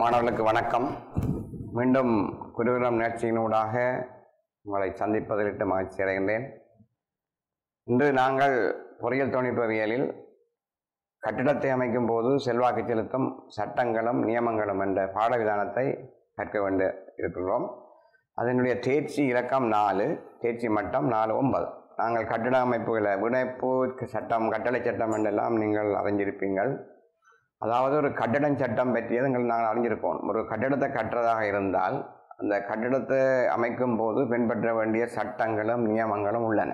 மாணவர்களுக்கு வணக்கம் மீண்டும் குருகுலம் நிகழ்ச்சியினூடாக உங்களை சந்திப்பதிலிட்டு மகிழ்ச்சி அடைகின்றேன் இன்று நாங்கள் பொறியியல் தொழில்நுட்பவியலில் கட்டிடத்தை அமைக்கும் போது செல்வாக்கு செலுத்தும் சட்டங்களும் நியமங்களும் என்ற பாடவிதானத்தை கற்க வேண்டி இருக்கிறோம் அதனுடைய தேர்ச்சி இலக்கம் நாலு தேர்ச்சி மட்டம் நாலு ஒன்பது நாங்கள் கட்டிட அமைப்புகளை விடைப்பு சட்டம் கட்டளை சட்டம் என்றெல்லாம் நீங்கள் அறிஞ்சிருப்பீங்கள் அதாவது ஒரு கட்டிடம் சட்டம் பற்றியது எங்கள் நாங்கள் அறிஞ்சிருப்போம் ஒரு கட்டிடத்தை கட்டுறதாக இருந்தால் அந்த கட்டிடத்தை அமைக்கும் போது பின்பற்ற வேண்டிய சட்டங்களும் நியமங்களும் உள்ளன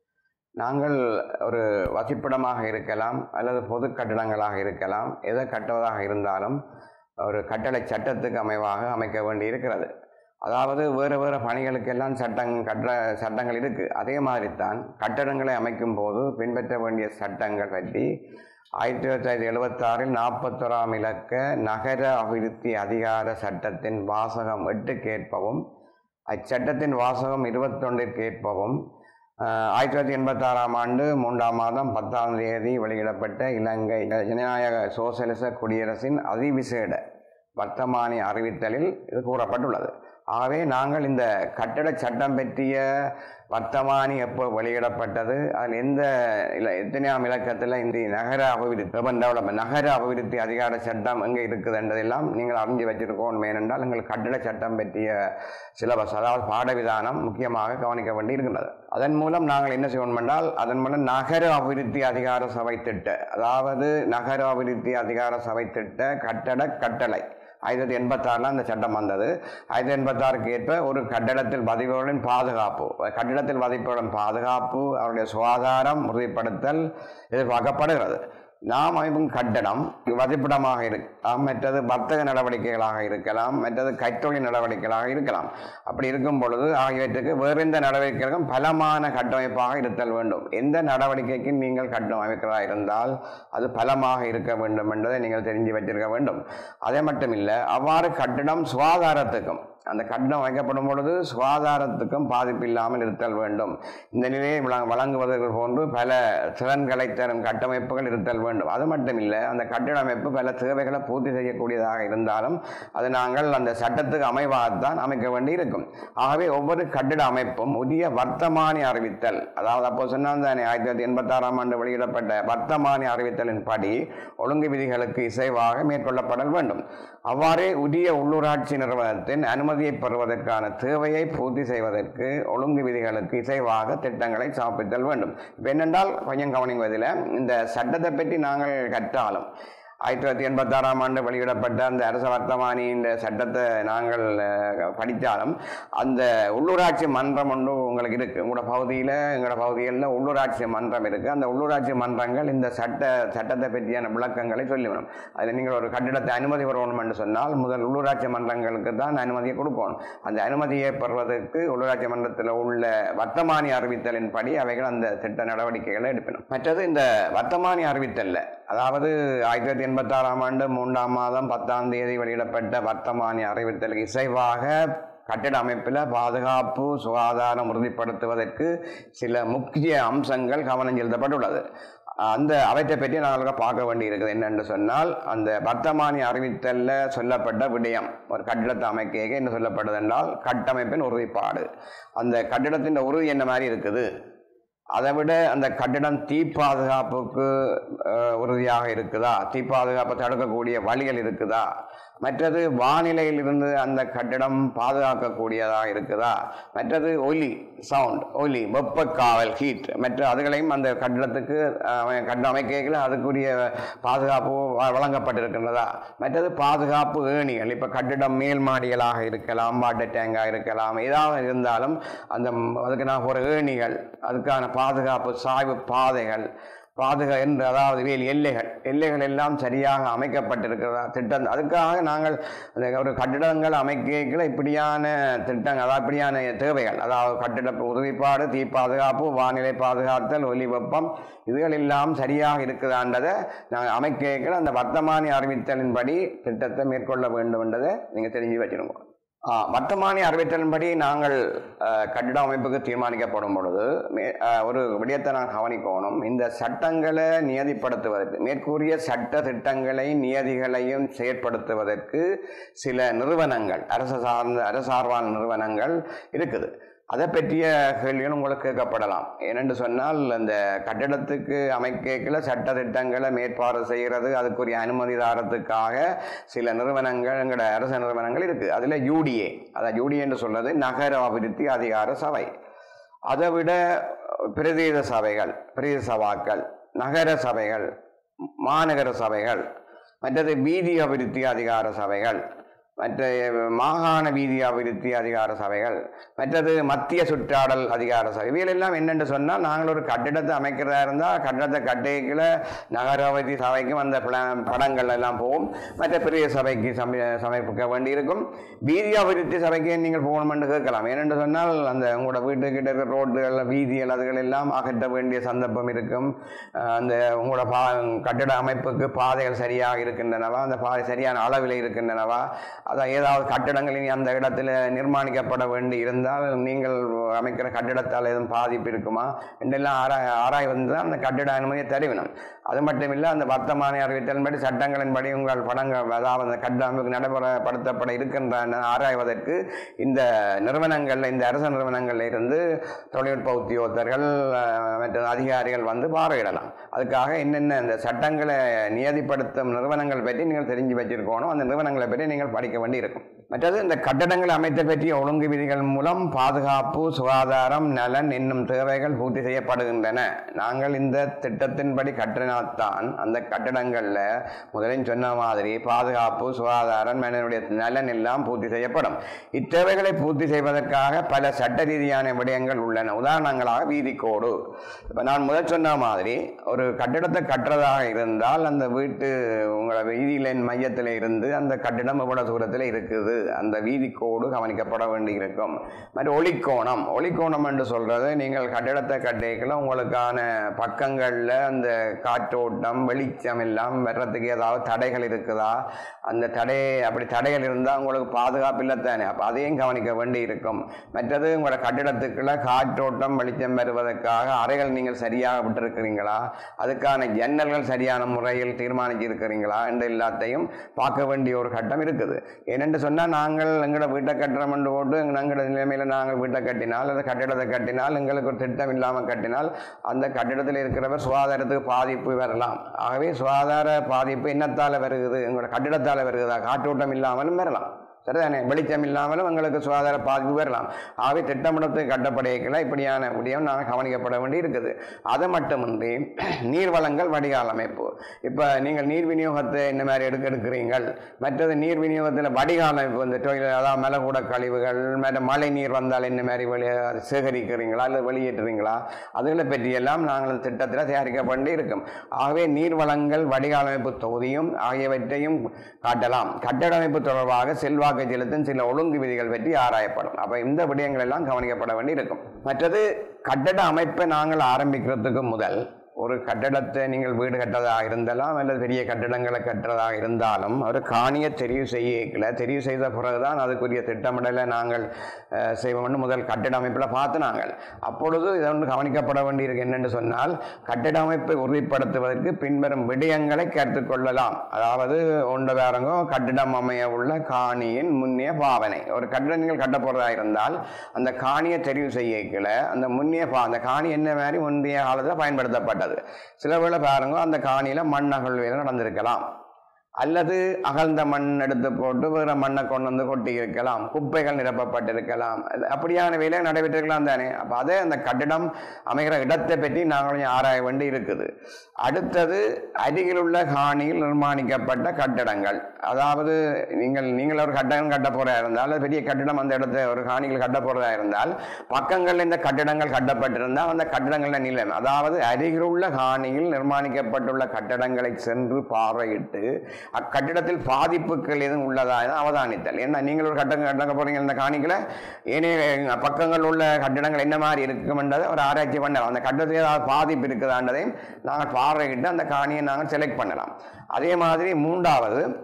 நாங்கள் ஒரு வசிப்பிடமாக இருக்கலாம் அல்லது பொது கட்டிடங்களாக இருக்கலாம் எதை கட்டுவதாக இருந்தாலும் ஒரு கட்டளை சட்டத்துக்கு அமைவாக அமைக்க வேண்டி இருக்கிறது அதாவது வேறு வேறு பணிகளுக்கெல்லாம் சட்டங் கட்ட சட்டங்கள் இருக்குது அதே மாதிரி தான் கட்டடங்களை அமைக்கும் போது பின்பற்ற வேண்டிய சட்டங்கள் பற்றி ஆயிரத்தி தொள்ளாயிரத்தி எழுபத்தாறில் நாற்பத்தோராம் இலக்க நகர அபிவிருத்தி அதிகார சட்டத்தின் வாசகம் எட்டுக்கு ஏற்பவும் அச்சட்டத்தின் வாசகம் இருபத்தொன்றிற்கு ஏற்பவும் ஆஹ், ஆயிரத்தி தொள்ளாயிரத்தி எண்பத்தாறாம் ஆண்டு மூன்றாம் மாதம் பத்தாம் தேதி வெளியிடப்பட்ட இலங்கை ஜனநாயக சோசலிச குடியரசின் அதிவிசேட வர்த்தமானி அறிவித்தலில் இது கூறப்பட்டுள்ளது ஆகவே நாங்கள் இந்த கட்டட சட்டம் பற்றிய வர்த்தமானி எப்போ வெளியிடப்பட்டது அதில் எந்த இல்லை எத்தனையாம் இலக்கத்தில் இந்த நகர அபிவிருத்தி urban development நகர அபிவிருத்தி அதிகார சட்டம் எங்கே இருக்குது என்றதெல்லாம் நீங்கள் அறிஞ்சு வச்சிருக்கோம் ஏனென்றால் எங்கள் கட்டட சட்டம் பற்றிய சிலபஸ் அதாவது பாடவிதானம் முக்கியமாக கவனிக்க வேண்டி இருக்கின்றது அதன் மூலம் நாங்கள் என்ன செய்வோம் என்றால் அதன் மூலம் நகர அபிவிருத்தி அதிகார சபை திட்ட அதாவது நகர அபிவிருத்தி அதிகார சபை திட்ட கட்டட கட்டளை ஆயிரத்தி தொள்ளாயிரத்தி எண்பத்தாறில் அந்த சட்டம் வந்தது ஆயிரத்தி எண்பத்தாறுக்கு ஏற்ப ஒரு கட்டடத்தில் வதிப்பவர்களின் பாதுகாப்பு கட்டிடத்தில் வதிப்பவர்களின் பாதுகாப்பு அவருடைய சுகாதாரம் உறுதிப்படுத்தல் எதிர்பார்க்கப்படுகிறது நாம் அமைக்கும் கட்டடம் வதிப்பிடமாக இருக்கலாம் மற்றது வர்த்தக நடவடிக்கைகளாக இருக்கலாம் மற்றது கைத்தொழில் நடவடிக்கைகளாக இருக்கலாம் அப்படி இருக்கும் பொழுது ஆகியவற்றுக்கு வேறு எந்த நடவடிக்கைகளுக்கும் பலமான கட்டமைப்பாக இருத்தல் வேண்டும் எந்த நடவடிக்கைக்கு நீங்கள் கட்டணம் அமைக்கிறதா இருந்தால் அது பலமாக இருக்க வேண்டும் என்பதை நீங்கள் தெரிஞ்சு வைத்திருக்க வேண்டும் அதே மட்டும் இல்லை அவ்வாறு கட்டிடம் சுகாதாரத்துக்கும் அந்த கட்டிடம் வைக்கப்படும் பொழுது சுகாதாரத்துக்கும் பாதிப்பு இல்லாமல் இருத்தல் வேண்டும் இந்த நிலையை வழ- வழங்குவதற்கு போன்று பல திறன்களை தரும் கட்டமைப்புகள் இருத்தல் வேண்டும் அது மட்டும் இல்லை அந்த கட்டிட அமைப்பு பல தேவைகளை பூர்த்தி செய்யக்கூடியதாக இருந்தாலும் அது நாங்கள் அந்த சட்டத்துக்கு அமைவாகத்தான் அமைக்க வேண்டி இருக்கும் ஆகவே ஒவ்வொரு கட்டிட அமைப்பும் உரிய வர்த்தமானி அறிவித்தல் அதாவது அப்போ சொன்னால் தானே ஆயிரத்தி தொள்ளாயிரத்தி எண்பத்தாறாம் ஆண்டு வெளியிடப்பட்ட வர்த்தமானி அறிவித்தலின் படி ஒழுங்கு விதிகளுக்கு இசைவாக மேற்கொள்ளப்படல் வேண்டும் அவ்வாறே உரிய உள்ளூராட்சி நிறுவனத்தின் அனுமதியை பெறுவதற்கான தேவையை பூர்த்தி செய்வதற்கு ஒழுங்கு விதிகளுக்கு இசைவாக திட்டங்களை சமர்ப்பித்தல் வேண்டும் இப்போ என்னென்றால் கொஞ்சம் கவனிப்பதில் இந்த சட்டத்தை பற்றி நாங்கள் கற்றாலும் ஆயிரத்தி தொள்ளாயிரத்தி எண்பத்தாறாம் ஆண்டு வெளியிடப்பட்ட அந்த அரச வர்த்தமானி இந்த சட்டத்தை நாங்கள் அஹ், படித்தாலும் அந்த உள்ளூராட்சி மன்றம் ஒன்று உங்களுக்கு இருக்குது உங்களோட பகுதியில் எங்களோட பகுதிகளில் உள்ளூராட்சி மன்றம் இருக்குது அந்த உள்ளூராட்சி மன்றங்கள் இந்த சட்ட சட்டத்தை பற்றியான விளக்கங்களை சொல்லிவிடும் அதில் நீங்கள் ஒரு கட்டிடத்தை அனுமதி பெறணும் என்று சொன்னால் முதல் உள்ளூராட்சி மன்றங்களுக்கு தான் அனுமதியை கொடுக்கணும் அந்த அனுமதியை பெறுவதற்கு உள்ளூராட்சி மன்றத்தில் உள்ள வர்த்தமானி அறிவித்தலின் படி அவைகள் அந்த திட்ட நடவடிக்கைகளை எடுக்கணும் மற்றது இந்த வர்த்தமானி அறிவித்தல்ல அதாவது ஆயிரத்தி தொள்ளாயிரத்தி எண்பத்தாறாம் ஆண்டு மூன்றாம் மாதம் பத்தாம் தேதி வெளியிடப்பட்ட வர்த்தமானி அறிவித்தலுக்கு இசைவாக கட்டிட அமைப்பில் பாதுகாப்பு சுகாதாரம் உறுதிப்படுத்துவதற்கு சில முக்கிய அம்சங்கள் கவனம் செலுத்தப்பட்டுள்ளது அந்த அவற்றை பற்றி நாங்கள் பார்க்க வேண்டி இருக்குது என்னென்று சொன்னால் அந்த வர்த்தமானி அறிவித்தல்ல சொல்லப்பட்ட விடயம் ஒரு கட்டிடத்தை அமைக்க என்ன சொல்லப்பட்டது என்றால் கட்டமைப்பின் உறுதிப்பாடு அந்த கட்டிடத்தின் உறுதி என்ன மாதிரி இருக்குது அதை விட அந்த கட்டிடம் தீ பாதுகாப்புக்கு அஹ், உறுதியாக இருக்குதா தீ பாதுகாப்பை தடுக்கக்கூடிய வழிகள் இருக்குதா மற்றது வானிலையிலிருந்து அந்த கட்டிடம் பாதுகாக்கக்கூடியதாக இருக்குதா மற்றது ஒலி சவுண்ட் ஒலி வெப்பக்காவல் ஹீட் மற்ற அதுகளையும் அந்த கட்டிடத்துக்கு அஹ், கட்டிடம் அமைக்கல அதுக்குரிய பாதுகாப்பு வ- வழங்கப்பட்டிருக்கின்றதா மற்றது பாதுகாப்பு ஏணிகள் இப்போ கட்டிடம் மேல் மாடிகளாக இருக்கலாம் வாட்டர் டேங்காக இருக்கலாம் ஏதாவது இருந்தாலும் அந்த ம், அதுக்கு நான் ஒரு ஏணிகள் அதுக்கான பாதுகாப்பு சாய்வு பாதைகள் பாதுகா என்று அதாவது வேல் எல்லைகள் எல்லைகள் எல்லாம் சரியாக அமைக்கப்பட்டிருக்கிறதா திட்டம் அதுக்காக நாங்கள் அந்த ஒரு கட்டிடங்கள் அமைக்கல இப்படியான திட்டங்கள் அதாவது இப்படியான தேவைகள் அதாவது கட்டிட உறுதிப்பாடு தீ பாதுகாப்பு வானிலை பாதுகாத்தல் ஒலி வெப்பம் இதுகள் எல்லாம் சரியாக இருக்குதான்றதை நாங்கள் அமைக்கல அந்த வர்த்தமானி அறிவித்தலின்படி திட்டத்தை மேற்கொள்ள வேண்டும் என்றதை நீங்கள் தெரிஞ்சு வச்சிருக்கோம் ஆ, வர்த்தமானி அறிவித்தலின்படி நாங்கள் அஹ், கட்டிட அமைப்புக்கு தீர்மானிக்கப்படும் பொழுது மே- அஹ், ஒரு விடயத்தை நான் கவனிக்கணும் இந்த சட்டங்களை நியதிப்படுத்துவதற்கு மேற்கூறிய சட்ட திட்டங்களை நியதிகளையும் செயற்படுத்துவதற்கு சில நிறுவனங்கள் அரசு சார்ந்த அரசார்வான நிறுவனங்கள் இருக்குது அதை பற்றிய கேள்விகள் உங்களுக்கு கேட்கப்படலாம் ஏனென்று சொன்னால் அந்த கட்டிடத்துக்கு அமைக்கல சட்ட திட்டங்களை மேற்பார்வை செய்கிறது அதுக்குரிய அனுமதி தாரத்துக்காக சில நிறுவனங்கள் எங்களோட அரசு நிறுவனங்கள் இருக்குது அதில் யூடிஏ அதான் யூடிஏ என்று சொல்றது நகர அபிவிருத்தி அதிகார சபை அதை விட பிரதேச சபைகள் பிரதேச சபாக்கள் நகர சபைகள் மாநகர சபைகள் மற்றது வீதி அபிவிருத்தி அதிகார சபைகள் மற்ற மாகாண வீதி அபிவிருத்தி அதிகார சபைகள் மற்றது மத்திய சுற்றாடல் அதிகார சபை இவைகளெல்லாம் என்னென்று சொன்னால் நாங்கள் ஒரு கட்டிடத்தை அமைக்கிறதா இருந்தால் கட்டிடத்தை கட்டிக்கல நகராவதி சபைக்கும் அந்த பிள- படங்கள் எல்லாம் போகும் மற்ற பெரிய சபைக்கு சம சமர்ப்பிக்க வேண்டியிருக்கும் வீதி அபிவிருத்தி சபைக்கு நீங்கள் போகணுமென்று கேட்கலாம் ஏனென்று சொன்னால் அந்த உங்களோட வீட்டுக்கிட்ட இருக்கிற ரோடுகள் வீதிகள் அதுகள் எல்லாம் அகற்ற வேண்டிய சந்தர்ப்பம் இருக்கும் அஹ் அந்த உங்களோட பா கட்டிட அமைப்புக்கு பாதைகள் சரியாக இருக்கின்றனவா அந்த பாதை சரியான அளவில் இருக்கின்றனவா அதான் ஏதாவது கட்டிடங்கள் இனி அந்த இடத்துல நிர்மாணிக்கப்பட வேண்டி இருந்தால் நீங்கள் அமைக்கிற கட்டிடத்தால் எதுவும் பாதிப்பு இருக்குமா என்றெல்லாம் ஆராய் ஆராய் வந்து தான் அந்த கட்டிட அனுமதியை தருவினம் அது மட்டும் இல்லை அந்த வர்த்தமான அறிவித்தலின்படி சட்டங்களின்படி உங்கள் படங்கள் அதாவது அந்த கட்டிட அமைப்பு நடைமுறைப்படுத்தப்பட இருக்கின்றன ஆராய்வதற்கு இந்த நிறுவனங்கள்ல இந்த அரசு நிறுவனங்கள்ல இருந்து தொழில்நுட்ப உத்தியோகத்தர்கள் அஹ், மற்ற அதிகாரிகள் வந்து பார்வையிடலாம் அதுக்காக என்னென்ன இந்த சட்டங்களை நியதிப்படுத்தும் நிறுவனங்கள் பற்றி நீங்கள் தெரிஞ்சு வச்சிருக்கணும் அந்த நிறுவனங்களை பற்றி நீங்கள் படிக்க வேண்டி இருக்கும் மற்றது இந்த கட்டடங்கள் அமைத்தல் பற்றிய ஒழுங்கு விதிகள் மூலம் பாதுகாப்பு சுகாதாரம் நலன் என்னும் தேவைகள் பூர்த்தி செய்யப்படுகின்றன நாங்கள் இந்த திட்டத்தின்படி கட்டினால்தான் அந்த கட்டடங்கள்ல முதலில் சொன்ன மாதிரி பாதுகாப்பு சுகாதாரம் மனிதனுடைய நலன் எல்லாம் பூர்த்தி செய்யப்படும் இத்தேவைகளை பூர்த்தி செய்வதற்காக பல சட்ட ரீதியான விடயங்கள் உள்ளன உதாரணங்களாக வீதிக்கோடு இப்போ நான் முதல் சொன்ன மாதிரி ஒரு கட்டிடத்தை கட்டுறதாக இருந்தால் அந்த வீட்டு உங்களோட வீதியின் மையத்தில் இருந்து அந்த கட்டிடம் எவ்வளவு தூரத்தில் இருக்குது அந்த வீதிக்கோடு கவனிக்கப்பட வேண்டியிருக்கும் மற்ற ஒளிக்கோணம் ஒளிக்கோணம் என்று சொல்றது நீங்கள் கட்டிடத்தை கட்டிக்கல உங்களுக்கான பக்கங்களில் அந்த காற்றோட்டம் வெளிச்சம் எல்லாம் வர்றதுக்கு ஏதாவது தடைகள் இருக்குதா அந்த தடை அப்படி தடைகள் இருந்தால் உங்களுக்கு பாதுகாப்பு இல்லை தானே அப்போ அதையும் கவனிக்க வேண்டி இருக்கும் மற்றது உங்களோட கட்டிடத்துக்குள்ள காற்றோட்டம் வெளிச்சம் வருவதற்காக அறைகள் நீங்கள் சரியாக விட்டிருக்கிறீங்களா அதுக்கான ஜன்னல்கள் சரியான முறையில் தீர்மானிச்சு இருக்கிறீங்களா என்று எல்லாத்தையும் பார்க்க வேண்டிய ஒரு கட்டம் இருக்குது ஏனென்று சொன்னால் நாங்கள் எங்களோட வீட்டை கட்டுறோம் என்று போட்டு எங்களோட நிலைமையில் நாங்கள் வீட்டை கட்டினால் அல்லது கட்டிடத்தை கட்டினால் எங்களுக்கு ஒரு திட்டம் இல்லாமல் கட்டினால் அந்த கட்டிடத்தில் இருக்கிறவர் சுகாதாரத்துக்கு பாதிப்பு வரலாம் ஆகவே சுகாதார பாதிப்பு என்னத்தால் வருகிறது எங்களோட கட்டிடத்தால் வருகிறதா காற்றோட்டம் இல்லாமலும் வரலாம் சரிதானே வெளிச்சம் இல்லாமலும் எங்களுக்கு சுகாதார பாதிப்பு வரலாம் ஆகவே திட்டமிடத்து கட்டப்படையக்கில் இப்படியான விடயம் நாங்கள் கவனிக்கப்பட வேண்டி இருக்குது அது மட்டுமின்றி நீர் வளங்கள் வடிகால் அமைப்பு இப்போ நீங்கள் நீர் விநியோகத்தை இந்த மாதிரி எடுக்க எடுக்கிறீங்கள் மற்றது நீர் விநியோகத்தில் வடிகால் அமைப்பு இந்த டொய்லெட் அதாவது மலக்கூட கழிவுகள் மற்ற மழை நீர் வந்தால் இந்த மாதிரி வெளியே சேகரிக்கிறீங்களா இல்லை வெளியேற்றுறீங்களா அதுகளை பற்றியெல்லாம் நாங்கள் திட்டத்தில் தயாரிக்க வேண்டி இருக்கும் ஆகவே நீர் வளங்கள் வடிகால் அமைப்பு தொகுதியும் ஆகியவற்றையும் காட்டலாம் கட்டட அமைப்பு தொடர்பாக செல்வாக்கு செலுத்தும் சில ஒழுங்கு விதிகள் பற்றி ஆராயப்படும் அப்ப இந்த விடயங்கள் எல்லாம் கவனிக்கப்பட வேண்டி இருக்கும் மற்றது கட்டட அமைப்பை நாங்கள் ஆரம்பிக்கிறதுக்கு முதல் ஒரு கட்டடத்தை நீங்கள் வீடு கட்டுறதாக இருந்தாலும் அல்லது பெரிய கட்டடங்களை கட்டுறதாக இருந்தாலும் ஒரு காணியை தெரிவு செய்யல தெரிவு செய்த பிறகுதான் அதுக்குரிய திட்டமிடலை நாங்கள் அஹ், செய்வோம்னு முதல் கட்டிட அமைப்பில் பார்த்து நாங்கள் அப்பொழுது இதை ஒன்று கவனிக்கப்பட வேண்டியிருக்கு என்னென்று சொன்னால் கட்டிட அமைப்பை உறுதிப்படுத்துவதற்கு பின்வரும் விடயங்களை கற்றுக்கொள்ளலாம் அதாவது ஒன்று வேறங்கோ கட்டிடம் அமைய உள்ள காணியின் முன்னிய பாவனை ஒரு கட்டிடம் நீங்கள் கட்ட போகிறதா இருந்தால் அந்த காணியை தெரிவு செய்யக்கல அந்த முன்னிய பா அந்த காணி என்ன மாதிரி முந்தைய காலத்தில் பயன்படுத்தப்பட்டது சில வேளை பாருங்க அந்த காணியில் மண் அகழ்வுகள் நடந்திருக்கலாம் அல்லது அகழ்ந்த மண் எடுத்து போட்டு வேற மண்ணை கொண்டு வந்து கொட்டி இருக்கலாம் குப்பைகள் நிரப்பப்பட்டிருக்கலாம் அது அப்படியான வேலை நடைபெற்றிருக்கலாம் தானே அப்போ அதே அந்த கட்டிடம் அமைகிற இடத்தை பற்றி நாங்கள் கொஞ்சம் ஆராய வேண்டி இருக்குது அடுத்தது அருகிலுள்ள காணியில் நிர்மாணிக்கப்பட்ட கட்டடங்கள் அதாவது நீங்கள் நீங்கள் ஒரு கட்டடம் கட்ட போறதா இருந்தால் அல்லது பெரிய கட்டிடம் அந்த இடத்த ஒரு காணியில் கட்ட போறதா இருந்தால் பக்கங்களில் இந்த கட்டிடங்கள் கட்டப்பட்டிருந்தால் அந்த கட்டிடங்களின் நிலம் அதாவது அருகிலுள்ள காணியில் நிர்மாணிக்கப்பட்டுள்ள கட்டடங்களை சென்று பார்வையிட்டு அக்கட்டிடத்தில் பாதிப்புகள் எதுவும் உள்ளதா என அவதானித்தல் ஏன்னா நீங்கள் ஒரு கட்டடம் கட்ட போறீங்க இந்த காணிகளை ஏனைய பக்கங்கள் உள்ள கட்டிடங்கள் என்ன மாதிரி இருக்குமென்றதை ஒரு ஆராய்ச்சி பண்ணலாம் அந்த கட்டடத்தில் ஏதாவது பாதிப்பு இருக்குதான்றதையும் நாங்கள் பார்வையிட்டு அந்த காணியை நாங்கள் செலக்ட் பண்ணலாம் அதே மாதிரி மூன்றாவது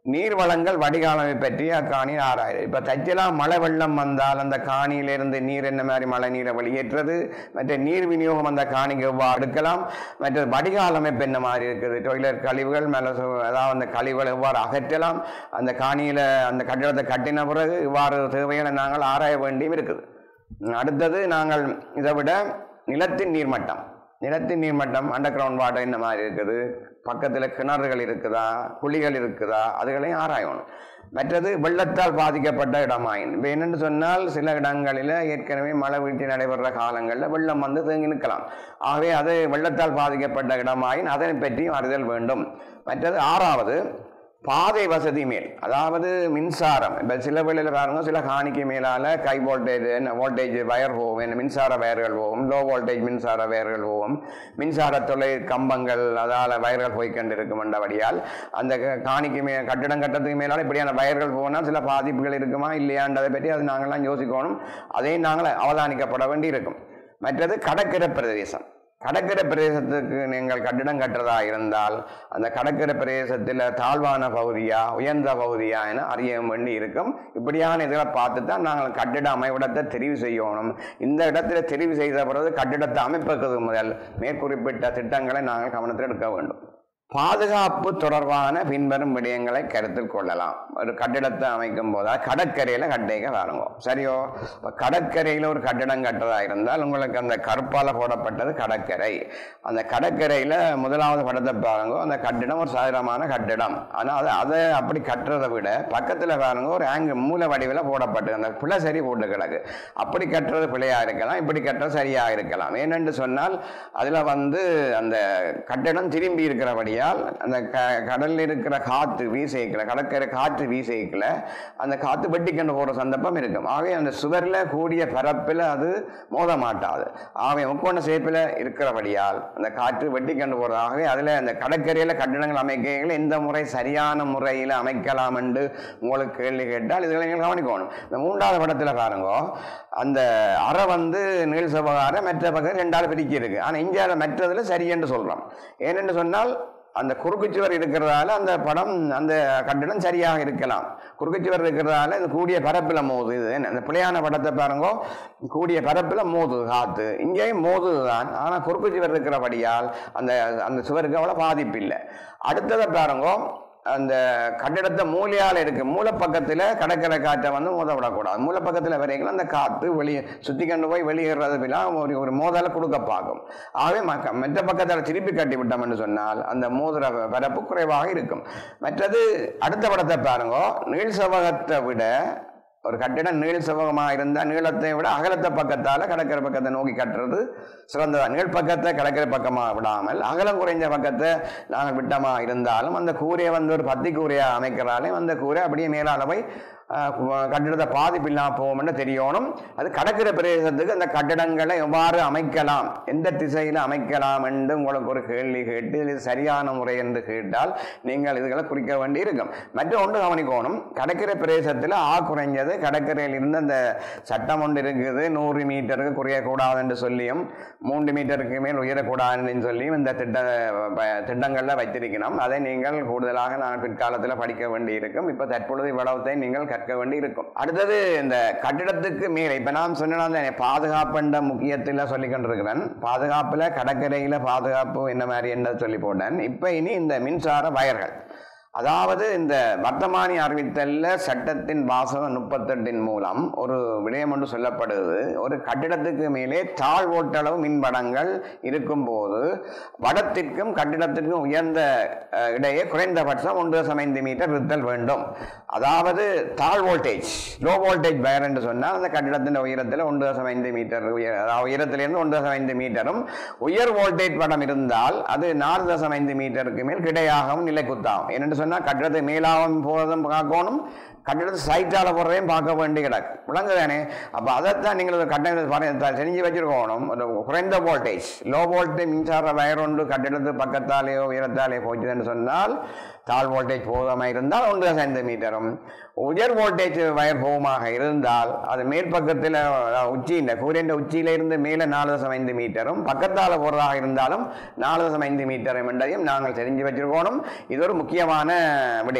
நீர் வளங்கள் வடிகாலமை பற்றி அக்காணி ஆராயுது இப்போ தச்சலாம் மழை வெள்ளம் வந்தால் அந்த காணியிலிருந்து நீர் என்ன மாதிரி மழை நீரை வெளியேற்றுறது மற்ற நீர் விநியோகம் அந்த காணிக்கு எவ்வாறு எடுக்கலாம் மற்ற வடிகால் அமைப்பு என்ன மாதிரி இருக்குது டொய்லெட் கழிவுகள் மேலே அதாவது அந்த கழிவுகளை எவ்வாறு அகற்றலாம் அந்த காணியில் அந்த கட்டிடத்தை கட்டின பிறகு இவ்வாறு தேவைகளை நாங்கள் ஆராய வேண்டியும் இருக்குது அடுத்தது நாங்கள் இதை விட நிலத்தின் நீர்மட்டம் நிலத்தின் நீர்மட்டம் அண்டர் கிரவுண்ட் வாட்டர் என்ன மாதிரி இருக்குது பக்கத்தில் கிணறுகள் இருக்குதா குழிகள் இருக்குதா அதுகளையும் ஆராயணும் மற்றது வெள்ளத்தால் பாதிக்கப்பட்ட இடமாயின் இப்போ என்னென்னு சொன்னால் சில இடங்களில் ஏற்கனவே மழை வீழ்ச்சி நடைபெறுற காலங்களில் வெள்ளம் வந்து தேங்கி நிற்கலாம் ஆகவே அது வெள்ளத்தால் பாதிக்கப்பட்ட இடமாயின் அதனை பற்றியும் அறிதல் வேண்டும் மற்றது ஆறாவது பாதை வசதி மேல் அதாவது மின்சாரம் இப்போ சில வேளையில் பாருங்க சில காணிக்கு மேலால் கை வோல்டேஜ் என்ன வோல்டேஜ் வயர் போகும் என்ன மின்சார வயர்கள் போகும் லோ வோல்டேஜ் மின்சார வயர்கள் போகும் மின்சார தொலை கம்பங்கள் அதால் வயர்கள் போய்க்கொண்டு இருக்கும் என்றபடியால் அந்த க- காணிக்கு மே கட்டிடம் கட்டத்துக்கு மேலால் இப்படியான வயர்கள் போனால் சில பாதிப்புகள் இருக்குமா இல்லையான்றதை பற்றி அது நாங்கள்லாம் யோசிக்கணும் அதையும் நாங்கள் அவதானிக்கப்பட வேண்டி இருக்கும் மற்றது கடற்கரை பிரதேசம் கடற்கரை பிரதேசத்துக்கு நீங்கள் கட்டிடம் கட்டுறதா இருந்தால் அந்த கடற்கரை பிரதேசத்தில் தாழ்வான பகுதியா உயர்ந்த பகுதியா என அறிய வேண்டி இருக்கும் இப்படியான இதில் பார்த்து தான் நாங்கள் கட்டிட அமைவிடத்தை தெரிவு செய்யணும் இந்த இடத்துல தெரிவு செய்த பிறகு கட்டிடத்தை அமைப்பதற்கு முதல் மேற்குறிப்பிட்ட திட்டங்களை நாங்கள் கவனத்தில் எடுக்க வேண்டும் பாதுகாப்பு தொடர்பான பின்வரும் விடயங்களை கருத்தில் கொள்ளலாம் ஒரு கட்டிடத்தை அமைக்கும் போதா கடற்கரையில் கட்டிக்க பாருங்க சரியோ இப்போ கடற்கரையில் ஒரு கட்டிடம் கட்டுறதா இருந்தால் உங்களுக்கு அந்த கருப்பால் போடப்பட்டது கடற்கரை அந்த கடற்கரையில் முதலாவது படத்தை பாருங்க அந்த கட்டிடம் ஒரு சாதாரணமான கட்டிடம் ஆனால் அது அதை அப்படி கட்டுறதை விட பக்கத்தில் பாருங்க ஒரு ஆங்கு மூல வடிவில் போடப்பட்டு அந்த பிள்ளை சரி போட்டு கிடக்கு அப்படி கட்டுறது பிழையாக இருக்கலாம் இப்படி கட்டுறது சரியாக இருக்கலாம் ஏனென்று சொன்னால் அதில் வந்து அந்த கட்டிடம் திரும்பி இருக்கிறபடியால் அந்த க கடலில் இருக்கிற காற்று வீசைக்கல கடற்கரை காற்று வீசைக்கல அந்த காற்று வெட்டிக்கொண்டு போகிற சந்தர்ப்பம் இருக்கும் ஆகவே அந்த சுவரில் கூடிய பரப்பில் அது மோத மாட்டாது ஆகவே முக்கோண சேப்பில் இருக்கிறபடியால் அந்த காற்று வெட்டிக்கொண்டு போகிறது ஆகவே அதில் அந்த கடற்கரையில் கட்டிடங்கள் அமைக்கைகள் எந்த முறை சரியான முறையில் அமைக்கலாம் என்று உங்களுக்கு கேள்வி கேட்டால் இதுகளை நீங்கள் கவனிக்கணும் இந்த மூன்றாவது படத்தில் பாருங்க அந்த அறை வந்து நீள் செவ்வகார மற்ற பக்கம் ரெண்டாவது பிரிக்கி இருக்கு ஆனால் இந்தியாவில் மற்றதில் சரி என்று சொல்கிறோம் ஏனென்று சொன்னால் அந்த குறுக்குச்சுவர் இருக்கிறதால அந்த படம் அந்த கட்டிடம் சரியாக இருக்கலாம் குறுக்குச்சுவர் இருக்கிறதால இந்த கூடிய பரப்பில் மோது இது என்ன, அந்த பிழையான படத்தை பாருங்க கூடிய பரப்பில் மோது காத்து இங்கேயும் மோதுது தான் ஆனால் குறுக்குச்சுவர் இருக்கிறபடியால் அந்த அந்த சுவருக்கு அவ்வளோ பாதிப்பு இல்லை அடுத்ததை பாருங்க அந்த கட்டிடத்தை மூலையால் இருக்கு மூலப்பக்கத்தில் கடற்கரை காற்றை வந்து மோத விடக்கூடாது மூலப்பக்கத்தில் வரைக்கும் அந்த காற்று வெளியே சுற்றி கொண்டு போய் வெளியேறதுலாம் ஒரு ஒரு மோதலை கொடுக்க பார்க்கும் ஆகவே மக்க மற்ற பக்கத்தில் திருப்பி கட்டி விட்டோம்னு சொன்னால் அந்த மோதிர பரப்பு குறைவாக இருக்கும் மற்றது அடுத்த படத்தை பாருங்க நீள் செவ்வகத்தை விட ஒரு கட்டிடம் நீள் செவ்வகமாக இருந்தால் நீளத்தை விட அகலத்தை பக்கத்தால் கடற்கரை பக்கத்தை நோக்கி கட்டுறது சிறந்ததா நீள் பக்கத்தை கடற்கரை பக்கமாக விடாமல் அகலம் குறைஞ்ச பக்கத்தை நாங்கள் விட்டமாக இருந்தாலும் அந்த கூரையை வந்து ஒரு பத்தி கூரையாக அமைக்கிறாலே அந்த கூரை அப்படியே மேலால போய் ஆஹ், கட்டிடத்தை பாதிப்பு இல்லாமல் போகும்னு தெரியணும் அது கடற்கரை பிரதேசத்துக்கு அந்த கட்டிடங்களை எவ்வாறு அமைக்கலாம் எந்த திசையில் அமைக்கலாம் என்று உங்களுக்கு ஒரு கேள்வி கேட்டு இது சரியான முறை என்று கேட்டால் நீங்கள் இதுகளை குறிக்க வேண்டி இருக்கும் மற்ற ஒன்று கவனிக்கணும் கடற்கரை பிரதேசத்தில் ஆ குறைஞ்சது கடற்கரையில் இருந்து அந்த சட்டம் ஒன்று இருக்குது நூறு மீட்டருக்கு குறையக்கூடாது என்று சொல்லியும் மூன்று மீட்டருக்கு மேல் உயரக்கூடாதுன்னு சொல்லியும் இந்த திட்ட ப- திட்டங்களில் வைத்திருக்கணும் அதை நீங்கள் கூடுதலாக நான் பிற்காலத்தில் படிக்க வேண்டி இருக்கும் இப்போ தற்பொழுது இவ்வளவுத்தை நீங்கள் கற்க வேண்டி இருக்கும் அடுத்தது இந்த கட்டிடத்துக்கு மேலே இப்போ நான் சொன்னேன் அந்த பாதுகாப்புன்ற முக்கியத்தில் சொல்லி கொண்டிருக்கிறேன் பாதுகாப்பில் கடற்கரையில் பாதுகாப்பு என்ன மாதிரி என்ன சொல்லி போட்டேன் இப்போ இனி இந்த மின்சார வயர்கள் அதாவது இந்த வர்த்தமானி அறிவித்தல்ல சட்டத்தின் வாசகம் முப்பத்தெட்டின் மூலம் ஒரு விடயம் ஒன்று சொல்லப்படுது ஒரு கட்டிடத்துக்கு மேலே தாழ் ஓட்டளவு மின்படங்கள் இருக்கும்போது வடத்திற்கும் கட்டிடத்திற்கும் உயர்ந்த அஹ், இடையே குறைந்தபட்சம் ஒன்று தசம் ஐந்து மீட்டர் இருத்தல் வேண்டும் அதாவது தாழ் வோல்டேஜ் லோ வோல்டேஜ் வயர் என்று சொன்னால் அந்த கட்டிடத்தின் உயரத்தில் ஒன்று தசம் ஐந்து மீட்டர் உயர் அதாவது உயரத்திலிருந்து ஒன்று தசம் ஐந்து மீட்டரும் உயர் வோல்டேஜ் படம் இருந்தால் அது நாலு தசம் ஐந்து மீட்டருக்கு மேல் கிடையாகவும் நிலைக்குத்தாகும் என்னென்று சொன்னால் கட்டிடத்தை மேலாகவும் போவதும் பார்க்கணும் கட்டிடத்தை சைட்டால் போடுறதையும் பார்க்க வேண்டி கிடக்கு விளங்குதானே அப்போ அதைத்தான் நீங்கள் ஒரு கட்டிடத்தை பாருங்க செஞ்சு வச்சிருக்கணும் ஒரு குறைந்த வோல்டேஜ் லோ வோல்டேஜ் மின்சார வயர் ஒன்று கட்டிடத்து பக்கத்தாலேயோ உயரத்தாலேயோ போச்சுன்னு சொன்னால் தாழ் வோல்டேஜ் போகாமல் இருந்தால் ஒன்று தசம் ஐந்து மீட்டரும் உயர் வோல்டேஜ் வயர் போகமாக இருந்தால் அது மேற்பக்கத்தில் உச்சி இந்த கூரையின் உச்சியில இருந்து மேலே நாலு தசம் ஐந்து மீட்டரும் பக்கத்தால் போகிறதாக இருந்தாலும் நாலு தசம் ஐந்து மீட்டரும் என்றதையும் நாங்கள் தெரிஞ்சு வச்சிருக்கணும் இது ஒரு முக்கியமான விடயம்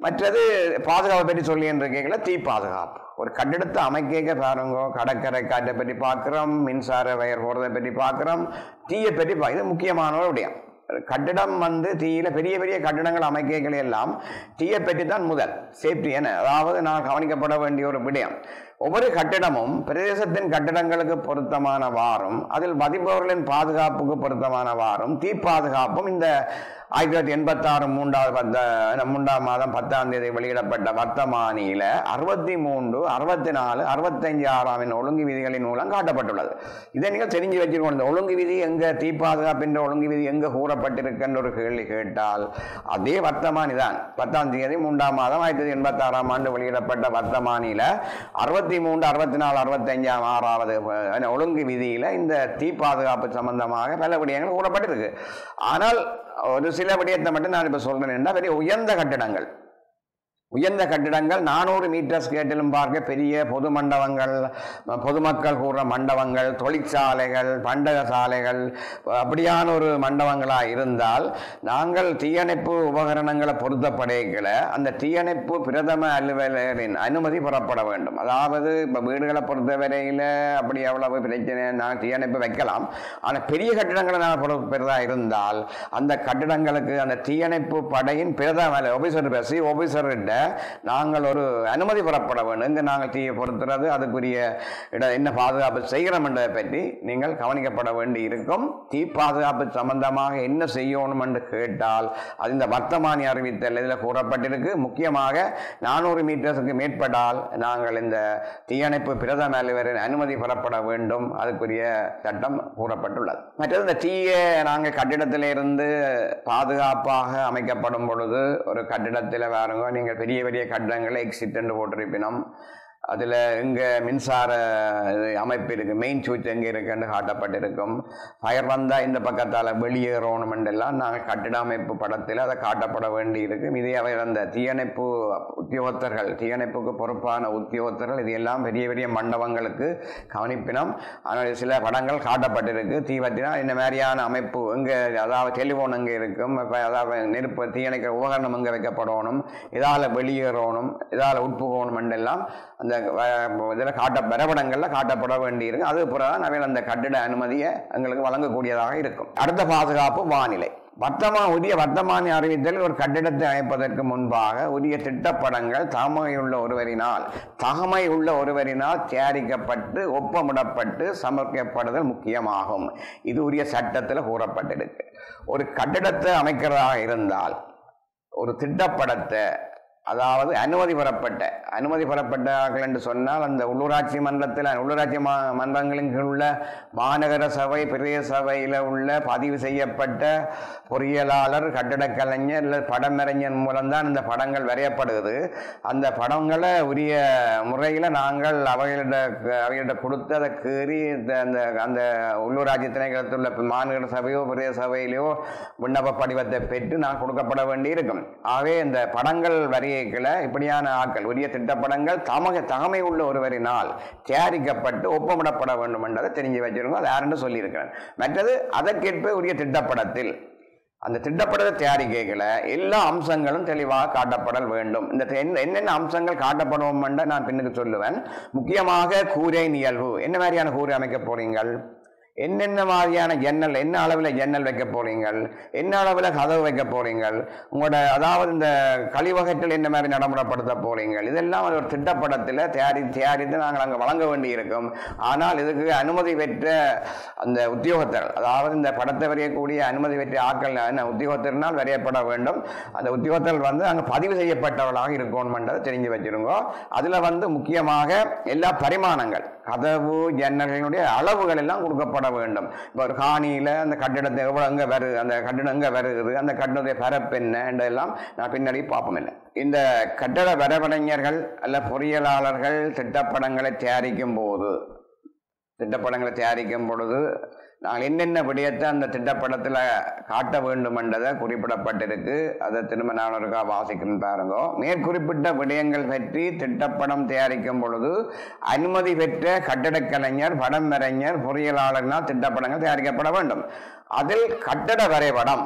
மற்றது பாதுகாப்பை பற்றி சொல்லி இருக்கீங்களா தீ பாதுகாப்பு ஒரு கட்டிடத்தை அமைக்க பாருங்க கடற்கரை காற்றை பற்றி பார்க்குறோம் மின்சார வயர் போகிறதை பற்றி பார்க்குறோம் தீயை பற்றி பா இது முக்கியமான ஒரு விடயம் கட்டிடம் வந்து தீயில பெரிய பெரிய கட்டிடங்கள் அமைக்கைகள் எல்லாம் தீயை பற்றி தான் முதல் சேஃப்டி என அதாவது நான் கவனிக்கப்பட வேண்டிய ஒரு விடயம் ஒவ்வொரு கட்டிடமும் பிரதேசத்தின் கட்டிடங்களுக்கு பொருத்தமான வாரும் அதில் மதிப்பவர்களின் பாதுகாப்புக்கு பொருத்தமான வாரும் தீ பாதுகாப்பும் இந்த ஆயிரத்தி தொள்ளாயிரத்தி எண்பத்தாறு மூன்றாவது பத்த மூன்றாம் மாதம் பத்தாம் தேதி வெளியிடப்பட்ட வர்த்தமானியில அறுபத்தி மூன்று அறுபத்தி நாலு அறுபத்தஞ்சு ஆறாம் ஒழுங்கு விதிகளின் மூலம் காட்டப்பட்டுள்ளது இதை நீங்கள் தெரிஞ்சு வச்சிருக்கணும் இந்த ஒழுங்கு விதி எங்க தீ பாதுகாப்பின்ற ஒழுங்கு விதி எங்க கூறப்பட்டிருக்கின்ற ஒரு கேள்வி கேட்டால் அதே வர்த்தமானி தான் பத்தாம் தேதி மூன்றாம் மாதம் ஆயிரத்தி தொள்ளாயிரத்தி எண்பத்தாறாம் ஆண்டு வெளியிடப்பட்ட வர்த்தமானியில அறுபத்தி மூன்று அறுபத்தி நாலு அறுபத்தஞ்சாம் ஆறாவது அஹ், ஒழுங்கு விதியில இந்த தீ பாதுகாப்பு சம்பந்தமாக பல விடயங்கள் கூறப்பட்டிருக்கு ஆனால் ஒரு சில விடயத்தை மட்டும் நான் இப்ப சொல்றேன் பெரிய உயர்ந்த கட்டிடங்கள் உயர்ந்த கட்டிடங்கள் நானூறு மீட்டர் ஸ்கேட்டிலும் பார்க்க பெரிய பொது மண்டபங்கள் பொதுமக்கள் கூடுற மண்டபங்கள் தொழிற்சாலைகள் பண்டக சாலைகள் அப்படியான ஒரு வீடுகளாக இருந்தால் நாங்கள் தீயணைப்பு உபகரணங்களை பொருத்தப்படைகளை அந்த தீயணைப்பு பிரதம அலுவலரின் அனுமதி பெறப்பட வேண்டும் அதாவது இப்போ வீடுகளை பொறுத்தவரையில் அப்படி எவ்வளவு பிரச்சனை நான் தீயணைப்பு வைக்கலாம் ஆனால் பெரிய கட்டிடங்களை நான் பொறுப்பெறதா இருந்தால் அந்த கட்டிடங்களுக்கு அந்த தீயணைப்பு படையின் பிரதம ஆபீசர் பேசி ஆபீசர்கிட்ட நாங்கள் ஒரு அனுமதி பெறப்பட வேண்டும் இங்கே நாங்கள் தீயை பொறுத்துறது அதுக்குரிய இட என்ன பாதுகாப்பு செய்கிறோம் என்பதை பற்றி நீங்கள் கவனிக்கப்பட வேண்டி இருக்கும் தீ பாதுகாப்பு சம்பந்தமாக என்ன செய்யணும் என்று கேட்டால் அது இந்த வர்த்தமானி அறிவித்தல் இதில் கூறப்பட்டிருக்கு முக்கியமாக நானூறு மீட்டர்ஸுக்கு மேற்பட்டால் நாங்கள் இந்த தீயணைப்பு பிரதம அலுவலரின் அனுமதி பெறப்பட வேண்டும் அதுக்குரிய சட்டம் கூறப்பட்டுள்ளது மற்றது இந்த தீயை நாங்கள் கட்டிடத்திலிருந்து பாதுகாப்பாக அமைக்கப்படும் பொழுது ஒரு கட்டிடத்தில் பாருங்க நீங்கள் பெரிய பெரிய கட்டிடங்களை எக்ஸிட் என்று போட்டிருப்பினோம் அதில் எங்கே மின்சார இது அமைப்பு இருக்குது மெயின் சுவிட்ச் எங்கே இருக்குன்னு காட்டப்பட்டிருக்கும் ஃபயர் வந்தால் இந்த பக்கத்தால் வெளியேறணும் எல்லாம் நாங்கள் கட்டிட அமைப்பு படத்தில் அதை காட்டப்பட வேண்டி இருக்கும் இதே அவை அந்த தீயணைப்பு உத்தியோகத்தர்கள் தீயணைப்புக்கு பொறுப்பான உத்தியோகத்தர்கள் இது எல்லாம் பெரிய பெரிய மண்டபங்களுக்கு கவனிப்பினம் ஆனால் சில படங்கள் காட்டப்பட்டிருக்கு தீ பற்றினா இந்த மாதிரியான அமைப்பு எங்கே அதாவது டெலிஃபோன் எங்கே இருக்கும் இப்போ அதாவது நெருப்பு தீயணைக்கிற உபகரணம் எங்கே வைக்கப்படணும் இதால் வெளியேறணும் இதால் உட்புகணும் எல்லாம் அந்த இதில் காட்ட வரைபடங்களில் காட்டப்பட வேண்டியிருக்கு அது பிறகு அவையில் அந்த கட்டிட அனுமதியை எங்களுக்கு வழங்கக்கூடியதாக இருக்கும் அடுத்த பாதுகாப்பு வானிலை வர்த்தமா உரிய வர்த்தமானி அறிவித்தல் ஒரு கட்டிடத்தை அமைப்பதற்கு முன்பாக உரிய திட்டப்படங்கள் தகமையுள்ள ஒருவரினால் தகமை உள்ள ஒருவரினால் தயாரிக்கப்பட்டு ஒப்பமிடப்பட்டு சமர்ப்பிக்கப்படுதல் முக்கியமாகும் இது உரிய சட்டத்தில் கூறப்பட்டிருக்கு ஒரு கட்டிடத்தை அமைக்கிறதாக இருந்தால் ஒரு திட்டப்படத்தை அதாவது அனுமதி பெறப்பட்ட அனுமதி பெறப்பட்டார்கள் என்று சொன்னால் அந்த உள்ளூராட்சி மன்றத்தில் உள்ளூராட்சி மா மன்றங்களின் கீழ் உள்ள மாநகர சபை பிரதேச சபையில் உள்ள பதிவு செய்யப்பட்ட பொறியியலாளர் கட்டிடக் கலைஞர் இல்லை படமறிஞர் மூலம்தான் இந்த படங்கள் வரையப்படுகிறது அந்த படங்களை உரிய முறையில் நாங்கள் அவைகளிட அவைகளிட கொடுத்து அதை கீறி இந்த அந்த அந்த உள்ளூராட்சி திணைக்களத்தில் உள்ள மாநகர சபையோ பிரதேச சபையிலையோ விண்ணப்ப படிவத்தை பெற்று நான் கொடுக்கப்பட வேண்டி இருக்கும் ஆகவே இந்த படங்கள் வரி வரிகளை இப்படியான ஆட்கள் உரிய திட்டப்படங்கள் தமக தகமை உள்ள ஒருவரினால் தயாரிக்கப்பட்டு ஒப்பமிடப்பட வேண்டும் என்றதை தெரிஞ்சு வச்சிருக்கோம் அது யாருன்னு சொல்லியிருக்கிறேன் மற்றது அதற்கேற்ப உரிய திட்டப்படத்தில் அந்த திட்டப்படத்தை தயாரிக்கைகளை எல்லா அம்சங்களும் தெளிவாக காட்டப்படல் வேண்டும் இந்த தென்- என்னென்ன அம்சங்கள் காட்டப்படுவோம் என்ற நான் பின்னுக்கு சொல்லுவேன் முக்கியமாக கூரை நிகழ்வு என்ன மாதிரியான கூரை அமைக்க போறீங்கள் என்னென்ன மாதிரியான ஜன்னல் என்ன அளவில் ஜன்னல் வைக்க போறீங்கள் என்ன அளவில் கதவு வைக்க போறீங்கள் உங்களோட அதாவது இந்த கழிவகத்தில் என்ன மாதிரி நடைமுறைப்படுத்த போறீங்கள் இதெல்லாம் ஒரு திட்டப்படத்தில் தயாரி தயாரித்து நாங்கள் அங்கே வழங்க வேண்டி இருக்கும் ஆனால் இதுக்கு அனுமதி பெற்ற அந்த உத்தியோகத்தர் அதாவது இந்த படத்தை வரையக்கூடிய அனுமதி பெற்ற ஆட்கள் என்ன உத்தியோகத்தரினால் வரையப்பட வேண்டும் அந்த உத்தியோகத்தர் வந்து அங்கே பதிவு செய்யப்பட்டவர்களாக இருக்கணும்ன்றதை தெரிஞ்சு வச்சிருங்க அதில் வந்து முக்கியமாக எல்லா பரிமாணங்கள் கதவு ஜன்னல்களுடைய அளவுகள் எல்லாம் கொடுக்கப்பட வேண்டும் இப்போ ஒரு காணியில் அந்த கட்டிடத்தை எவ்வளோ எங்கே வருது அந்த கட்டிடம் எங்கே வருகிறது அந்த கட்டிடத்துடைய பரப்பு என்ன என்றெல்லாம் நான் பின்னாடி பார்ப்போம் இல்லை இந்த கட்டட வரைபடைஞர்கள் அல்ல பொறியியலாளர்கள் திட்டப்படங்களை தயாரிக்கும் போது திட்டப்படங்களை தயாரிக்கும் பொழுது நாங்கள் என்னென்ன விடயத்தை அந்த திட்டப்படத்தில் காட்ட வேண்டும் என்றதை குறிப்பிடப்பட்டிருக்கு அதை திரும்ப நான் ஒருக்கா வாசிக்கிறேன் பாருங்க மேற்குறிப்பிட்ட விடயங்கள் பற்றி திட்டப்படம் தயாரிக்கும் பொழுது அனுமதி பெற்ற கட்டடக் கலைஞர் படம் வரைஞர் பொறியியலாளர்னால் திட்டப்படங்கள் தயாரிக்கப்பட வேண்டும் அதில் கட்டட வரைபடம்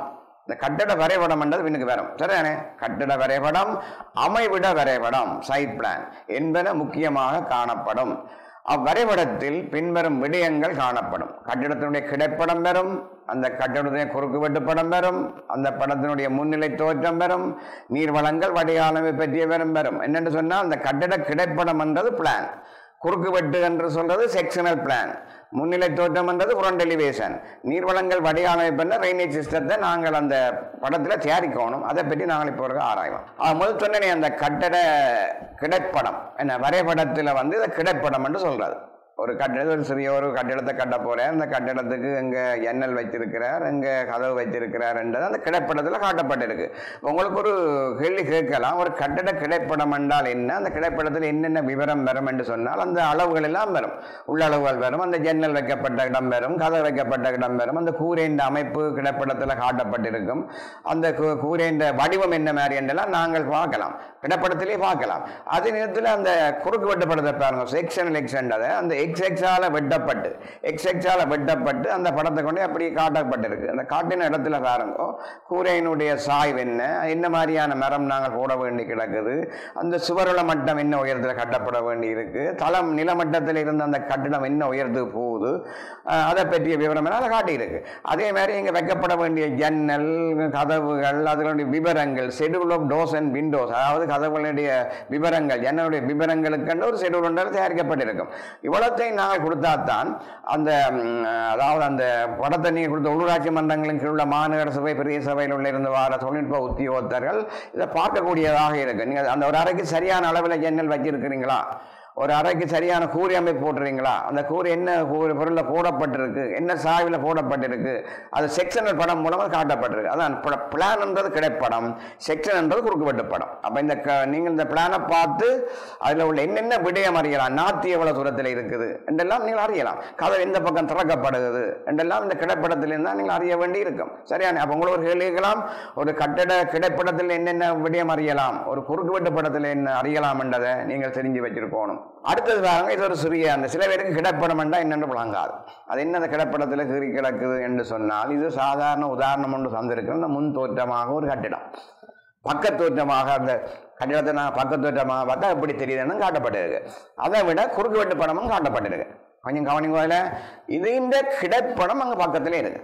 இந்த கட்டட வரைபடம் என்றது பின்னுக்கு வரும் சரிதானே கட்டட வரைபடம் அமைவிட வரைபடம் சைட் பிளான் என்பன முக்கியமாக காணப்படும் அவ்வரைபடத்தில் பின்வரும் விடயங்கள் காணப்படும் கட்டிடத்தினுடைய கிடைப்படம் வரும் அந்த கட்டிடத்தினுடைய குறுக்கு வெட்டு படம் வரும் அந்த படத்தினுடைய முன்னிலை தோற்றம் வரும் நீர்வளங்கள் வடிகாலமை பற்றிய வரும் வரும் என்னென்னு சொன்னால் அந்த கட்டிட கிடைப்படம் என்றது பிளான் குறுக்கு வெட்டு என்று சொல்றது செக்ஷனல் பிளான் முன்னிலை தோற்றம் என்றது ஃப்ரண்ட் எலிவேஷன் நீர்வளங்கள் வடிகாலமைப்பு என்ற ரெய்னேஜ் சிஸ்டத்தை நாங்கள் அந்த படத்தில் தயாரிக்கணும் அதை பற்றி நாங்கள் இப்போ ஒரு ஆராய்வோம் அது முதல் சொன்னேனே அந்த கட்டட கிடைப்படம் என்ன வரைபடத்தில் வந்து இதை கிடைப்படம் என்று சொல்றது ஒரு கட்டிடம் ஒரு சிறிய ஒரு கட்டிடத்தை கட்ட போறார் அந்த கட்டிடத்துக்கு எங்க எண்ணல் வச்சிருக்கிறார் எங்க கதவு வச்சிருக்கிறார் என்றது அந்த கிடைப்படத்தில் காட்டப்பட்டிருக்கு உங்களுக்கு ஒரு கேள்வி கேட்கலாம் ஒரு கட்டிட கிடைப்படம் என்றால் என்ன அந்த கிடைப்படத்தில் என்னென்ன விவரம் வரும் என்று சொன்னால் அந்த அளவுகள் எல்லாம் வரும் உள்ளளவுகள் வரும் அந்த ஜன்னல் வைக்கப்பட்ட இடம் வரும் கதவு வைக்கப்பட்ட இடம் வரும் அந்த கூரையின் அமைப்பு கிடைப்படத்தில் காட்டப்பட்டிருக்கும் அந்த கூ- கூரையின் வடிவம் என்ன மாதிரி என்றெல்லாம் நாங்கள் பார்க்கலாம் கிடைப்படத்திலே பார்க்கலாம் அதே நேரத்தில் அந்த குறுக்கு வெட்டப்படத்தை பாருங்க செக்ஷன் எக்ஸன் அந்த எக்ஸ் எக்ஸால வெட்டப்பட்டு எக்ஸ் எக்ஸால வெட்டப்பட்டு அந்த படத்தை கொண்டு அப்படி காட்டப்பட்டிருக்கு அந்த காட்டின இடத்துல பாருங்க கூரையினுடைய சாய்வு என்ன என்ன மாதிரியான மரம் நாங்கள் போட வேண்டி கிடக்குது அந்த சுவருள மட்டம் என்ன உயரத்தில் கட்டப்பட வேண்டி இருக்கு தளம் நிலமட்டத்தில் இருந்த அந்த கட்டிடம் என்ன உயரத்துக்கு போகுது அஹ் அதை பற்றிய விவரம் எல்லாம் அதில் காட்டியிருக்கு அதே மாதிரி இங்கே வைக்கப்பட வேண்டிய ஜன்னல் கதவுகள் அதனுடைய விவரங்கள் schedule of doors and windows அதாவது கதவுகளுடைய விவரங்கள் ஜன்னலுடைய விவரங்களுக்கென்று ஒரு ஷெடியூல் ஒன்றால் தயாரிக்கப்பட்டிருக்கும் இவ்வளத்தையும் நாங்கள் கொடுத்தாத்தான் அந்த ம், அதாவது அந்த படத்தை நீங்கள் கொடுத்த உள்ளூராட்சி மன்றங்களின் கீழ் உள்ள மாநகர சபை பெரிய சபையில் உள்ள இருந்து வர தொழில்நுட்ப உத்தியோகத்தர்கள் இதை பார்க்கக்கூடியதாக இருக்கு நீங்கள் அந்த ஒரு அறைக்கு சரியான அளவில் ஜன்னல் வச்சிருக்கிறீங்களா ஒரு அறைக்கு சரியான கூரை அமைப்பு போட்டுறீங்களா அந்த கூரை என்ன கூரை பொருளில் போடப்பட்டிருக்கு என்ன சாய்வில் போடப்பட்டிருக்கு அது செக்ஷனல் படம் மூலமாக காட்டப்பட்டிருக்கு அதான் பிளான் என்றது கிடைப்படம் செக்ஷன் என்றது குறுக்குவெட்டு படம் அப்போ இந்த க நீங்கள் இந்த பிளானை பார்த்து அதில் உள்ள என்னென்ன விடயம் அறியலாம் நாத்தி எவ்வளோ தூரத்தில் இருக்குது என்றெல்லாம் நீங்கள் அறியலாம் கதை எந்த பக்கம் திறக்கப்படுகிறது என்றெல்லாம் இந்த கிடைப்படத்திலிருந்து தான் நீங்கள் அறிய வேண்டி இருக்கும் சரியான அப்போ உங்களுக்கு ஒரு கேள்வி கேட்கலாம் ஒரு கட்டட கிடைப்படத்தில் என்னென்ன விடயம் அறியலாம் ஒரு குறுக்குவெட்டு படத்தில் என்ன அறியலாம் என்றதை நீங்கள் தெரிஞ்சு வச்சிருக்கணும் அடுத்தது பாருங்க இது ஒரு சிறிய அந்த சில பேருக்கு கிடப்படம் என்றால் என்னென்று விளங்காது அது என்ன அந்த கிடப்படத்தில் கீறி கிடக்குது என்று சொன்னால் இது சாதாரண உதாரணம் ஒன்று தந்திருக்கிற அந்த முன் தோற்றமாக ஒரு கட்டிடம் பக்கத்தோற்றமாக அந்த கட்டிடத்தை நான் பக்கத்தோற்றமாக பார்த்தா எப்படி தெரியுதுன்னு காட்டப்பட்டிருக்கு அதை விட குறுக்கு வெட்டு படமும் காட்டப்பட்டிருக்கு கொஞ்சம் கவனிங்க அதில் இது இந்த கிடைப்படம் அங்கே பக்கத்திலே இருக்கு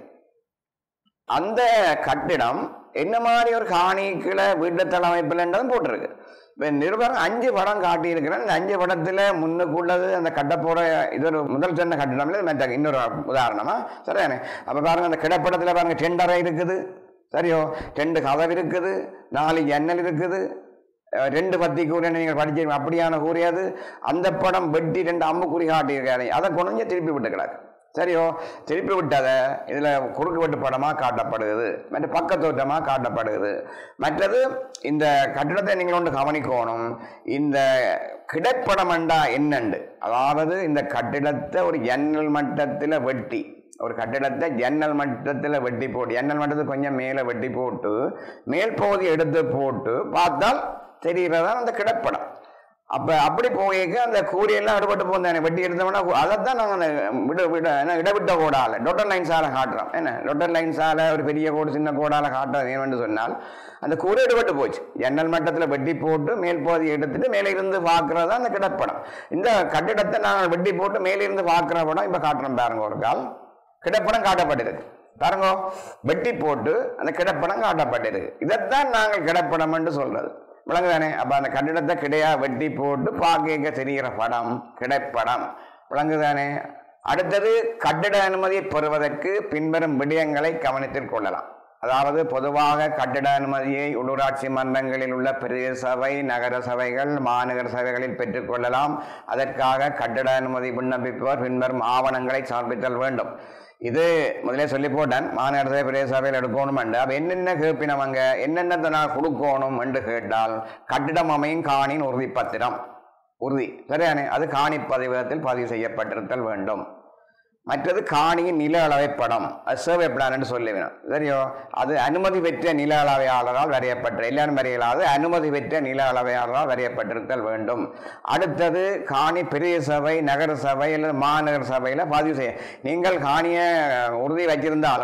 அந்த கட்டிடம் என்ன மாதிரி ஒரு காணிக்குல வீட்டு தலைமைப்பில்ன்றதும் போட்டிருக்கு இப்போ நிருபரம் அஞ்சு படம் காட்டியிருக்கிறேன் இந்த அஞ்சு படத்தில் முன்னுக்குள்ளது அந்த கட்டப்போற இது ஒரு முதல் சொன்ன கட்டிடம் இல்லை மற்ற இன்னொரு உதாரணமா சரிதானே அப்போ பாருங்க அந்த கிடப்படத்தில் பாருங்க டெண்டரை இருக்குது சரியோ ரெண்டு கதவு இருக்குது நாலு ஜன்னல் இருக்குது அஹ் ரெண்டு பத்தி கூரை நீங்கள் படிச்சிருக்க அப்படியான கூறியாது அந்த படம் வெட்டி ரெண்டு அம்புக்குறி காட்டியிருக்காரு அதை கொண்டு திருப்பி விட்டு கிடக்கு சரியோ திருப்பி விட்டதை இதில் குறுக்கு வெட்டு படமாக காட்டப்படுகிறது மற்ற பக்கத்தோட்டமாக காட்டப்படுகிறது மற்றது இந்த கட்டிடத்தை நீங்கள் ஒன்று கவனிக்கணும் இந்த கிடைப்படம் என்றா என்னண்டு அதாவது இந்த கட்டிடத்தை ஒரு ஜன்னல் மட்டத்தில் வெட்டி ஒரு கட்டிடத்தை ஜன்னல் மட்டத்தில் வெட்டி போட்டு ஜன்னல் மட்டத்துக்கு கொஞ்சம் மேலே வெட்டி போட்டு மேல் பகுதி எடுத்து போட்டு பார்த்தால் தெரிகிறதான் அந்த கிடப்படம் அப்ப அப்படி போயிக்க அந்த கூரியெல்லாம் விடுபட்டு போந்தானே வெட்டி எடுத்தோம்னா அதைத்தான் நாங்கள் விட விட என்ன இடவிட்ட கோடால டொட்டர் லைன்ஸால காட்டுறோம் என்ன டொட்டர் லைன்ஸால ஒரு பெரிய கோடு சின்ன கோடால காட்டுறது ஏன்னு சொன்னால் அந்த கூரை எடுபட்டு போச்சு ஜன்னல் மட்டத்தில் வெட்டி போட்டு மேல் பகுதி எடுத்துட்டு மேலே இருந்து பார்க்கறது தான் அந்த கிடப்படம் இந்த கட்டிடத்தை நாங்கள் வெட்டி போட்டு மேலே இருந்து பார்க்குற படம் இப்போ காட்டுறோம் பாருங்க ஒரு கால் கிடப்படம் காட்டப்பட்டிருக்கு பாருங்க வெட்டி போட்டு அந்த கிடப்படம் காட்டப்பட்டிருக்கு இதைத்தான் நாங்கள் கிடப்படம் என்று சொல்றது விளங்குதானே அப்ப அந்த கட்டிடத்தை கிடையா வெட்டி போட்டு பார்க்க தெரிகிற படம் கிடைப்படம் விளங்குதானே அடுத்தது கட்டிட அனுமதியை பெறுவதற்கு பின்வரும் விடயங்களை கவனத்தில் கொள்ளலாம் அதாவது பொதுவாக கட்டிட அனுமதியை உள்ளூராட்சி மன்றங்களில் உள்ள பிரதேச சபை நகர சபைகள் மாநகர சபைகளில் பெற்றுக்கொள்ளலாம் அதற்காக கட்டிட அனுமதி விண்ணப்பிப்பவர் பின்வரும் ஆவணங்களை சமர்ப்பித்தல் வேண்டும் இது முதலே சொல்லி போட்டேன் மாநகர சபை பிரதேச சபையில் எடுக்கணும் அப்ப என்னென்ன கேட்பினவங்க என்னென்னத்தை நான் கொடுக்கணும் என்று கேட்டால் கட்டிடம் அமையும் காணின் உறுதிப்பத்திரம் உறுதி சரியானே அது காணி பதிவகத்தில் பதிவு செய்யப்பட்டிருத்தல் வேண்டும் மற்றது காணியின் நில அளவை படம் அது சர்வே பிளான் என்று சொல்லுவேன் சரியோ அது அனுமதி பெற்ற நில அளவையாளரால் வரையப்பட்ட எல்லாரும் வரையலாது அனுமதி பெற்ற நில அளவையாளரால் வரையப்பட்டிருத்தல் வேண்டும் அடுத்தது காணி பெரிய சபை நகர சபை அல்லது மாநகர சபையில் பதிவு செய்ய நீங்கள் காணியை உறுதி வச்சிருந்தாலும்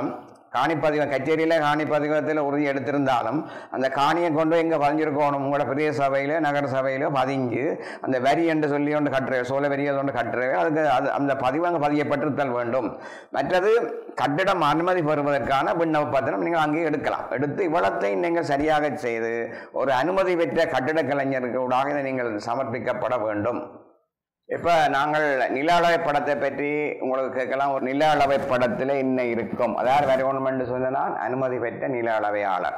காணிப்பதிவு கச்சேரியில் காணிப்பதிவத்தில் உறுதி எடுத்திருந்தாலும் அந்த காணியை கொண்டு எங்கே பதிஞ்சிருக்கணும் உங்களோட பெரிய சபையில நகர சபையில பதிஞ்சு அந்த வரி என்று சொல்லி ஒன்று கட்டுற சோழ வரி ஒன்று கட்டுறவே அதுக்கு அது அந்த பதிவு அங்கே பதியப்பட்டிருத்தல் வேண்டும் மற்றது கட்டிடம் அனுமதி பெறுவதற்கான விண்ணப்ப பத்திரம் நீங்கள் அங்கே எடுக்கலாம் எடுத்து இவ்வளத்தையும் நீங்கள் சரியாக செய்து ஒரு அனுமதி பெற்ற கட்டிட கலைஞருக்கு ஊடாக இதை நீங்கள் சமர்ப்பிக்கப்பட வேண்டும் இப்போ நாங்கள் நில அளவை படத்தை பற்றி உங்களுக்கு கேட்கலாம் ஒரு நில அளவை படத்தில் என்ன இருக்கும் அதாவது வரையணுமென்று சொன்னால் அனுமதி பெற்ற நில அளவையாளர்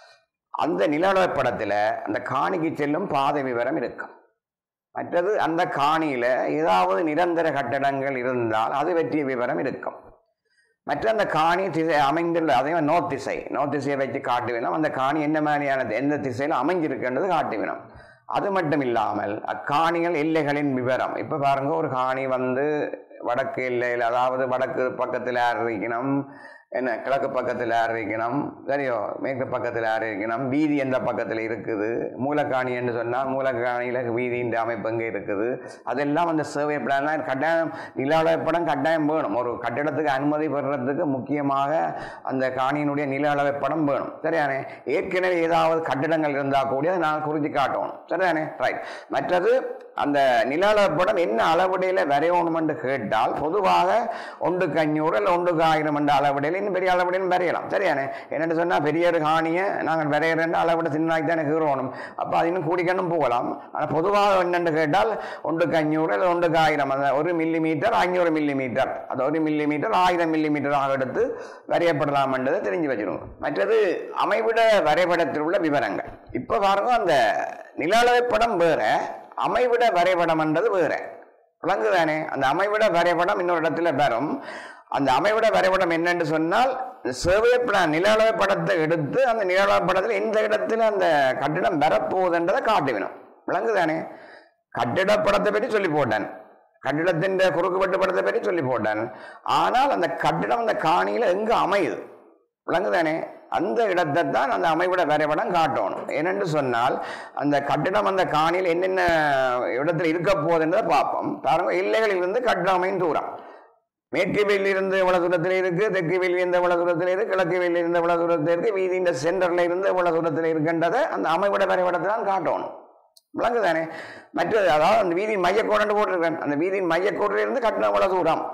அந்த நில அளவை படத்தில் அந்த காணிக்கு செல்லும் பாதை விவரம் இருக்கும் மற்றது அந்த காணியில் ஏதாவது நிரந்தர கட்டடங்கள் இருந்தால் அது பற்றிய விவரம் இருக்கும் மற்ற அந்த காணி திசை அமைந்துள்ள அதே நோ திசை நோ திசையை வச்சு காட்டுவினோம் அந்த காணி என்ன மாதிரியான எந்த திசையில் அமைஞ்சிருக்குன்றது காட்டுவினோம் அது மட்டும் இல்லாமல் அக்காணிகள் எல்லைகளின் விவரம் இப்போ பாருங்க ஒரு காணி வந்து வடக்கு எல்லையில் அதாவது வடக்கு பக்கத்தில் யார் இருக்கணும் என்ன கிழக்கு பக்கத்தில் யார் இருக்கணும் சரியோ மேற்கு பக்கத்தில் யார் இருக்கணும் வீதி எந்த பக்கத்தில் இருக்குது மூலக்காணி என்று சொன்னால் மூலக்காணியில் வீதியின் அமைப்பு எங்கே இருக்குது அதெல்லாம் அந்த சர்வே பிளான்லாம் கட்டாயம் நில படம் கட்டாயம் வேணும் ஒரு கட்டிடத்துக்கு அனுமதி பெறுறதுக்கு முக்கியமாக அந்த காணியினுடைய நில அளவை படம் வேணும் சரியானே ஏற்கனவே ஏதாவது கட்டிடங்கள் இருந்தால் கூட அதை நான் குறித்து காட்டணும் சரியானே ரைட் மற்றது அந்த நில அளவை படம் என்ன அளவுடையில் வரையணுமென்று கேட்டால் பொதுவாக ஒன்றுக்கு அஞ்சூறு இல்லை ஒன்றுக்கு ஆயிரம் என்ற அளவுடையில் இன்னும் பெரிய அளவுடையும் வரையலாம் சரியானே என்னென்னு சொன்னால் பெரிய ஒரு காணியை நாங்கள் வரைகிறேன் அளவிட சின்னதாகி தானே கீறணும் அப்போ அது இன்னும் கூடிக்கணும் போகலாம் ஆனால் பொதுவாக என்னென்னு கேட்டால் ஒன்றுக்கு அஞ்சூறு இல்லை ஒன்றுக்கு ஆயிரம் அந்த ஒரு மில்லி மீட்டர் அஞ்சூறு மில்லி மீட்டர் அது ஒரு மில்லி மீட்டர் ஆயிரம் மில்லி மீட்டராக எடுத்து வரையப்படலாம் என்றதை தெரிஞ்சு வச்சிருக்கோம் மற்றது அமைவிட வரைபடத்தில் உள்ள விவரங்கள் இப்போ பாருங்க அந்த நில அளவை படம் வேற அமைவிட வரைபடம் என்றது வேற விளங்குதானே அந்த அமைவிட வரைபடம் இன்னொரு இடத்துல வரும் அந்த அமைவிட வரைபடம் என்னன்னு சொன்னால் சர்வே பிளான் நில அளவை படத்தை எடுத்து அந்த நில அளவை படத்தில் எந்த இடத்துல அந்த கட்டிடம் வரப்போகுதுன்றதை காட்டுவினோம் விளங்குதானே கட்டிட படத்தை பற்றி சொல்லி போட்டேன் கட்டிடத்தின் குறுக்குவெட்டு படத்தை பற்றி சொல்லி போட்டேன் ஆனால் அந்த கட்டிடம் அந்த காணியில் எங்கே அமையுது விளங்குதானே அந்த இடத்தை தான் அந்த அமைவிட வரைபடம் காட்டணும் ஏனென்று சொன்னால் அந்த கட்டிடம் அந்த காணியில் என்னென்ன இடத்துல இருக்க போகுதுன்றதை பார்ப்போம் பாருங்க எல்லைகளில் இருந்து கட்டிடம் அமையும் தூரம் மேற்கு வெளியில் இருந்து இவ்வளவு தூரத்தில் இருக்கு தெற்கு வெளியில் இருந்து இவ்வளவு தூரத்தில் இருக்கு கிழக்கு வெளியில் இருந்து இவ்வளவு தூரத்தில் இருக்கு வீதி இந்த சென்டர்ல இருந்து இவ்வளவு தூரத்தில் இருக்கின்றதை அந்த அமைவிட வரைபடத்தை தான் காட்டணும் விளங்குதானே மற்றது அதாவது அந்த வீதியின் மையக்கோடு போட்டிருக்கேன் அந்த வீதியின் மையக்கோட்டில் இருந்து கட்டிடம் இவ்வளவு தூரம்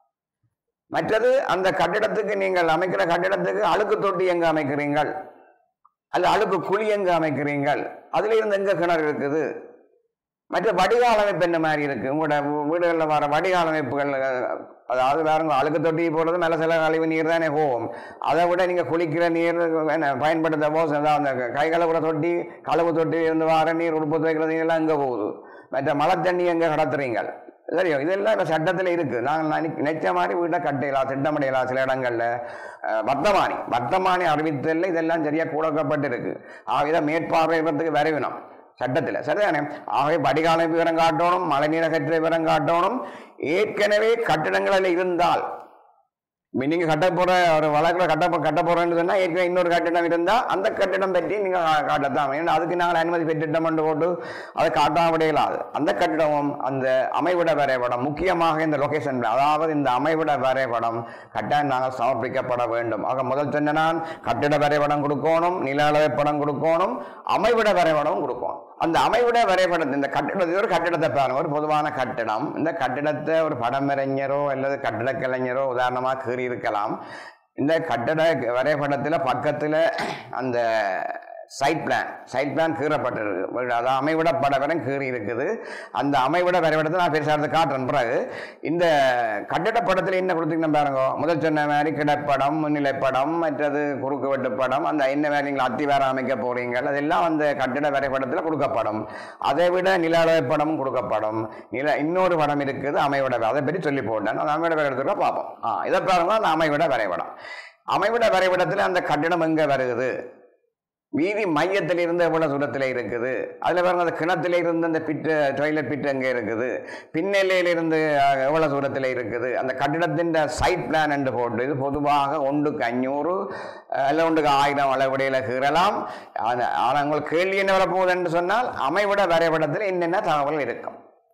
மற்றது அந்த கட்டிடத்துக்கு நீங்கள் அமைக்கிற கட்டிடத்துக்கு அழுக்கு தொட்டி எங்க அமைக்கிறீங்கள் அல்ல அழுக்கு குழி எங்க அமைக்கிறீங்கள் அதுல இருந்து எங்க கிணறு இருக்குது மற்ற வடிகால் அமைப்பு என்ன மாதிரி இருக்கு உங்களோட வீடுகளில் வர வடிகால் அமைப்புகள் அதாவது வேறுங்க அழுக்கு தொட்டி போடுறது மேலே சில கழிவு நீர் தானே போகும் அதை விட நீங்கள் குளிக்கிற நீர் என்ன பயன்படுத்தவோ அந்த கை கழுவுற தொட்டி கழுவு தொட்டி இருந்து வர நீர் உடுப்பு துவைக்கிற நீர் எல்லாம் எங்கே போகுது மற்ற மழை தண்ணி எங்கே கடத்துறீங்கள் சரியோ இதெல்லாம் இப்போ சட்டத்தில் இருக்குது நாங்கள் நினைக்க நினைச்ச மாதிரி வீட்டை கட்டையலாம் திட்டமிடையலாம் சில இடங்களில் அஹ், வர்த்தமானி வர்த்தமானி அறிவித்தலில் இதெல்லாம் சரியாக கூடக்கப்பட்டு இருக்கு ஆகிய மேற்பார்வையிடத்துக்கு வரைவினம் சட்டத்தில் சரிதானே ஆகவே வடிகால விவரம் காட்டணும் மழைநீர் அகற்ற விவரம் காட்டணும் ஏற்கனவே கட்டிடங்களில் இருந்தால் இப்ப நீங்க கட்ட போற ஒரு வழக்கில் கட்ட போ- கட்ட போறேன்னு சொன்னா ஏற்கனவே இன்னொரு கட்டிடம் இருந்தா அந்த கட்டிடம் பற்றி நீங்க கா- காட்டத்தான் ஏன்னா அதுக்கு நாங்கள் அனுமதி பெற்றிட்டம் என்று போட்டு அதை காட்டாம இயலாது அந்த கட்டிடமும் அந்த அமைவிட வரைபடம் முக்கியமாக இந்த லொகேஷன் அதாவது இந்த அமைவிட வரைபடம் கட்டாயம் நாங்கள் சமர்ப்பிக்கப்பட வேண்டும் ஆக முதல் சொன்ன நான் கட்டிட வரைபடம் கொடுக்கணும் நில அளவை படம் கொடுக்கணும் அமைவிட வரைபடம் கொடுக்கணும் அந்த அமைவிட வரைபடத்தை இந்த கட்டிடத்தை ஒரு கட்டிடத்தை பாருங்க ஒரு பொதுவான கட்டிடம் இந்த கட்டிடத்தை ஒரு படமறிஞரோ அல்லது கட்டிட கலைஞரோ உதாரணமாக கீறி இருக்கலாம் இந்த கட்டிட வரைபடத்தில் பக்கத்தில் அந்த சைட் பிளான் சைட் பிளான் கீறப்பட்டிருக்கு அதாவது அமைவிட படவரம் கீறி இருக்குது அந்த அமைவிட வரைபடத்தை நான் பெருசாக எடுத்து காட்டுறேன் பிறகு இந்த கட்டிட படத்தில் என்ன கொடுத்துருக்கணும் பாருங்க முதல் சொன்ன மாதிரி கிடப்படம் முன்னிலைப்படம் மற்றது குறுக்கு வெட்டு படம் அந்த என்ன வேறு நீங்கள் அத்தி வேற அமைக்க போறீங்க அதெல்லாம் அந்த கட்டிட வரைபடத்தில் கொடுக்கப்படும் அதை விட நில அளவை படமும் கொடுக்கப்படும் நில இன்னொரு படம் இருக்குது அமைவிட அதை பற்றி சொல்லி போட்டேன் அந்த அமைவிட வரைபடத்தில் பார்ப்போம் ஆ இதை பாருங்க அந்த அமைவிட வரைபடம் அமைவிட வரைபடத்தில் அந்த கட்டிடம் எங்கே வருகுது வீதி மையத்தில் இருந்து எவ்வளவு தூரத்தில் இருக்குது அதில் பாருங்க அந்த கிணத்துல இருந்து அந்த பிட்டு டாய்லெட் பிட்டு எங்கே இருக்குது பின்னெல்லையில இருந்து அஹ், எவ்வளவு தூரத்தில் இருக்குது அந்த கட்டிடத்தின் சைட் பிளான் என்று போட்டு இது பொதுவாக ஒன்றுக்கு அஞ்சூறு அஹ், இல்லை ஒன்றுக்கு ஆயிரம் அளவுடையில் கீறலாம் ஆனால் உங்களுக்கு கேள்வி என்ன வரப்போகுது என்று சொன்னால் அமைவிட வரைபடத்தில் என்னென்ன தகவல் இருக்கும்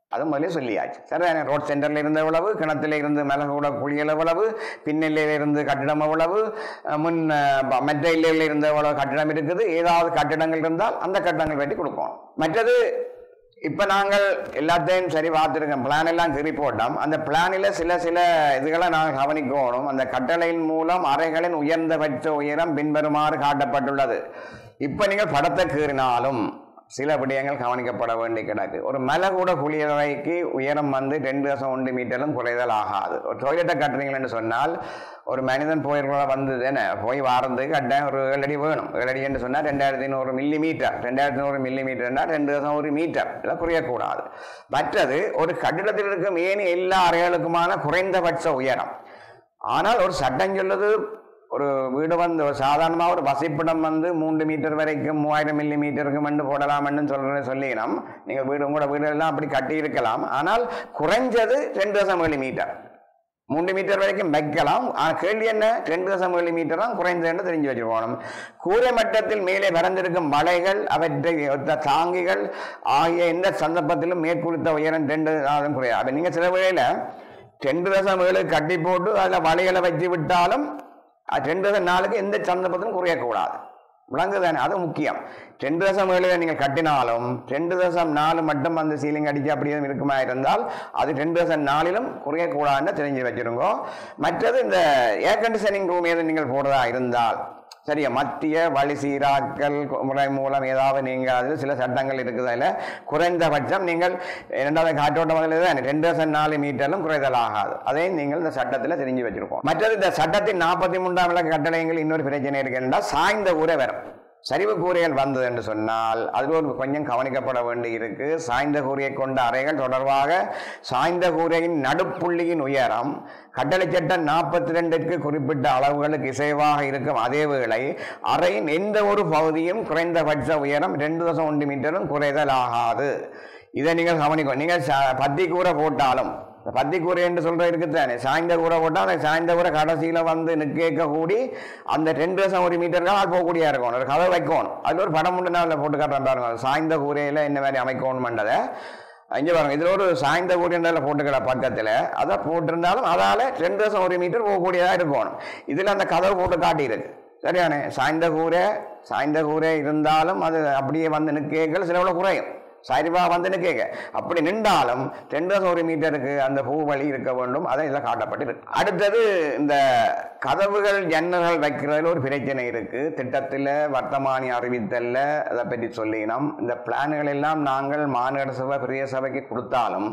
அது முதலே சொல்லியாச்சு சரி ரோட் சென்டரில் இருந்த எவ்வளவு கிணத்துல இருந்து மிளகோட குளியல் எவ்வளவு பின்னெல்லையில் இருந்து கட்டிடம் எவ்வளவு அஹ் முன் அஹ், ப- மற்ற இல்லையில் இருந்த எவ்வளவு கட்டிடம் இருக்குது ஏதாவது கட்டிடங்கள் இருந்தால் அந்த கட்டிடங்கள் பற்றி கொடுப்போம் மற்றது இப்போ நாங்கள் எல்லாத்தையும் சரி பார்த்துருக்கோம் பிளான் எல்லாம் சரி போட்டோம் அந்த பிளானில் சில சில இதுகளை நாங்கள் கவனிக்கணும் அந்த கட்டளையின் மூலம் அறைகளின் உயர்ந்தபட்ச உயரம் பின்வருமாறு காட்டப்பட்டுள்ளது இப்போ நீங்கள் படத்தை கீறினாலும் சில விடயங்கள் கவனிக்கப்பட வேண்டி கிடக்கு ஒரு மலகூட குளியலறைக்கு உயரம் வந்து ரெண்டு தசம் ஒன்று மீட்டரும் குறைதல் ஆகாது ஒரு டொய்லெட்டை கட்டுறீங்களன்னு சொன்னால் ஒரு மனிதன் போயிருக்க வந்து என்ன போய் வாரத்துக்கு கட்டாயம் ஒரு ஏழு அடி வேணும் ஏழு அடி என்று சொன்னால் ரெண்டாயிரத்தி நூறு மில்லி மீட்டர் ரெண்டாயிரத்தி நூறு மில்லி மீட்டர்னா ரெண்டு தசம் ஒரு மீட்டர் இதை குறையக்கூடாது மற்றது ஒரு கட்டிடத்தில் இருக்கும் ஏனி எல்லா அறைகளுக்குமான குறைந்தபட்ச உயரம் ஆனால் ஒரு சட்டம் சொல்லுது ஒரு வீடு வந்து ஒரு சாதாரணமாக ஒரு வசிப்பிடம் வந்து மூன்று மீட்டர் வரைக்கும் மூவாயிரம் மில்லி மீட்டருக்கு மண்டு போடலாம்னு சொல்ற சொல்லிக்கணும் நீங்கள் வீடு உங்களோட வீடு எல்லாம் அப்படி கட்டி இருக்கலாம் ஆனால் குறைஞ்சது ரெண்டு தசம் ஏழு மீட்டர் மூன்று மீட்டர் வரைக்கும் வைக்கலாம் ஆனால் கேள்வி என்ன ரெண்டு தசம் ஏழு மீட்டர் தான் குறைந்ததுன்னு தெரிஞ்சு வச்சுக்கணும் கூரை மட்டத்தில் மேலே பறந்திருக்கும் வலைகள் அவற்றை ஒத்த தாங்கிகள் ஆகிய எந்த சந்தர்ப்பத்திலும் மேற்குறித்த உயரம் ரெண்டு ஆகும் குறையாது அப்போ நீங்கள் சில வேளையில் ரெண்டு தசம் ஏழு கட்டி போட்டு அதில் வலைகளை வச்சு விட்டாலும் அது ரெண்டு தசம் நாளுக்கு எந்த சந்தர்ப்பத்திலும் குறையக்கூடாது விளங்குதானே அது முக்கியம் ரெண்டு தசம் ஏழு நீங்கள் கட்டினாலும் ரெண்டு தசம் நாலு மட்டும் அந்த சீலிங் அடிச்சு அப்படியே இருக்குமா இருந்தால் அது ரெண்டு தசம் நாலிலும் குறையக்கூடாதுன்னு தெரிஞ்சு வச்சிருங்கோ மற்றது இந்த ஏர் கண்டிஷனிங் ரூம் எதுவும் நீங்கள் போடுறதா இருந்தால் சரியா மத்திய வழி சீராக்கல் முறை மூலம் ஏதாவது நீங்கள் அதில் சில சட்டங்கள் இருக்குது அதில் குறைந்தபட்சம் நீங்கள் இரண்டாவது காற்றோட்டம் முதல்ல தான் ரெண்டு தசம் நாலு மீட்டரிலும் குறைதல் ஆகாது அதையும் நீங்கள் இந்த சட்டத்தில் தெரிஞ்சு வச்சிருக்கோம் மற்றது இந்த சட்டத்தின் நாற்பத்தி மூன்றாம் விளக்க கட்டளைகள் இன்னொரு பிரச்சனை இருக்குன்னா சாய்ந்த உரை வரும் சரிவு கூரைகள் வந்தது என்று சொன்னால் அது ஒரு கொஞ்சம் கவனிக்கப்பட வேண்டி இருக்கு சாய்ந்த கூரையை கொண்ட அறைகள் தொடர்பாக சாய்ந்த கூரையின் நடுப்புள்ளியின் உயரம் கட்டளை சட்டம் நாற்பத்தி ரெண்டிற்கு குறிப்பிட்ட அளவுகளுக்கு இசைவாக இருக்கும் அதே வேளை அறையின் எந்த ஒரு பகுதியும் குறைந்தபட்ச உயரம் ரெண்டு தசம் ஒன்று மீட்டரும் குறைதல் ஆகாது இதை நீங்கள் கவனிக்கும் நீங்கள் ச- பத்தி கூரை போட்டாலும் இந்த பத்தி கூரை என்று சொல்ற இருக்குதானே சாய்ந்த கூரை போட்டால் அந்த சாய்ந்த கூரை கடைசியில் வந்து நிற்க கூடி அந்த ரெண்டு தசம் ஒரு மீட்டருக்கு ஆள் போகக்கூடிய இருக்கணும் ஒரு கதை வைக்கணும் அதில் ஒரு படம் முன்னு நான் போட்டு காட்டுறேன் பாருங்க அது சாய்ந்த கூரையில் என்ன மாதிரி அமைக்கணும்ன்றதை இங்கே பாருங்க இதில் ஒரு சாய்ந்த கூரையில் போட்டுக்கிற பக்கத்தில் அதை போட்டிருந்தாலும் அதால் ரெண்டு தசம் ஒரு மீட்டர் போகக்கூடியதாக இருக்கணும் இதில் அந்த கதவு போட்டு காட்டியிருக்கு சரியானே சாய்ந்த கூரை சாய்ந்த கூரை இருந்தாலும் அது அப்படியே வந்து நிற்கங்கள் சில குறையும் சரிவா வந்து நிற்க அப்படி நின்றாலும் ரெண்டு தசம் ஒரு மீட்டருக்கு அந்த பூ வழி இருக்க வேண்டும் அதை இதில் காட்டப்பட்டிருக்கு அடுத்தது இந்த கதவுகள் ஜன்னல்கள் வைக்கிறதுல ஒரு பிரச்சனை இருக்கு திட்டத்தில் வர்த்தமானி அறிவித்தல்ல அதை பற்றி சொல்லினோம் இந்த பிளான்கள் எல்லாம் நாங்கள் மாநகர சபை பெரிய சபைக்கு கொடுத்தாலும்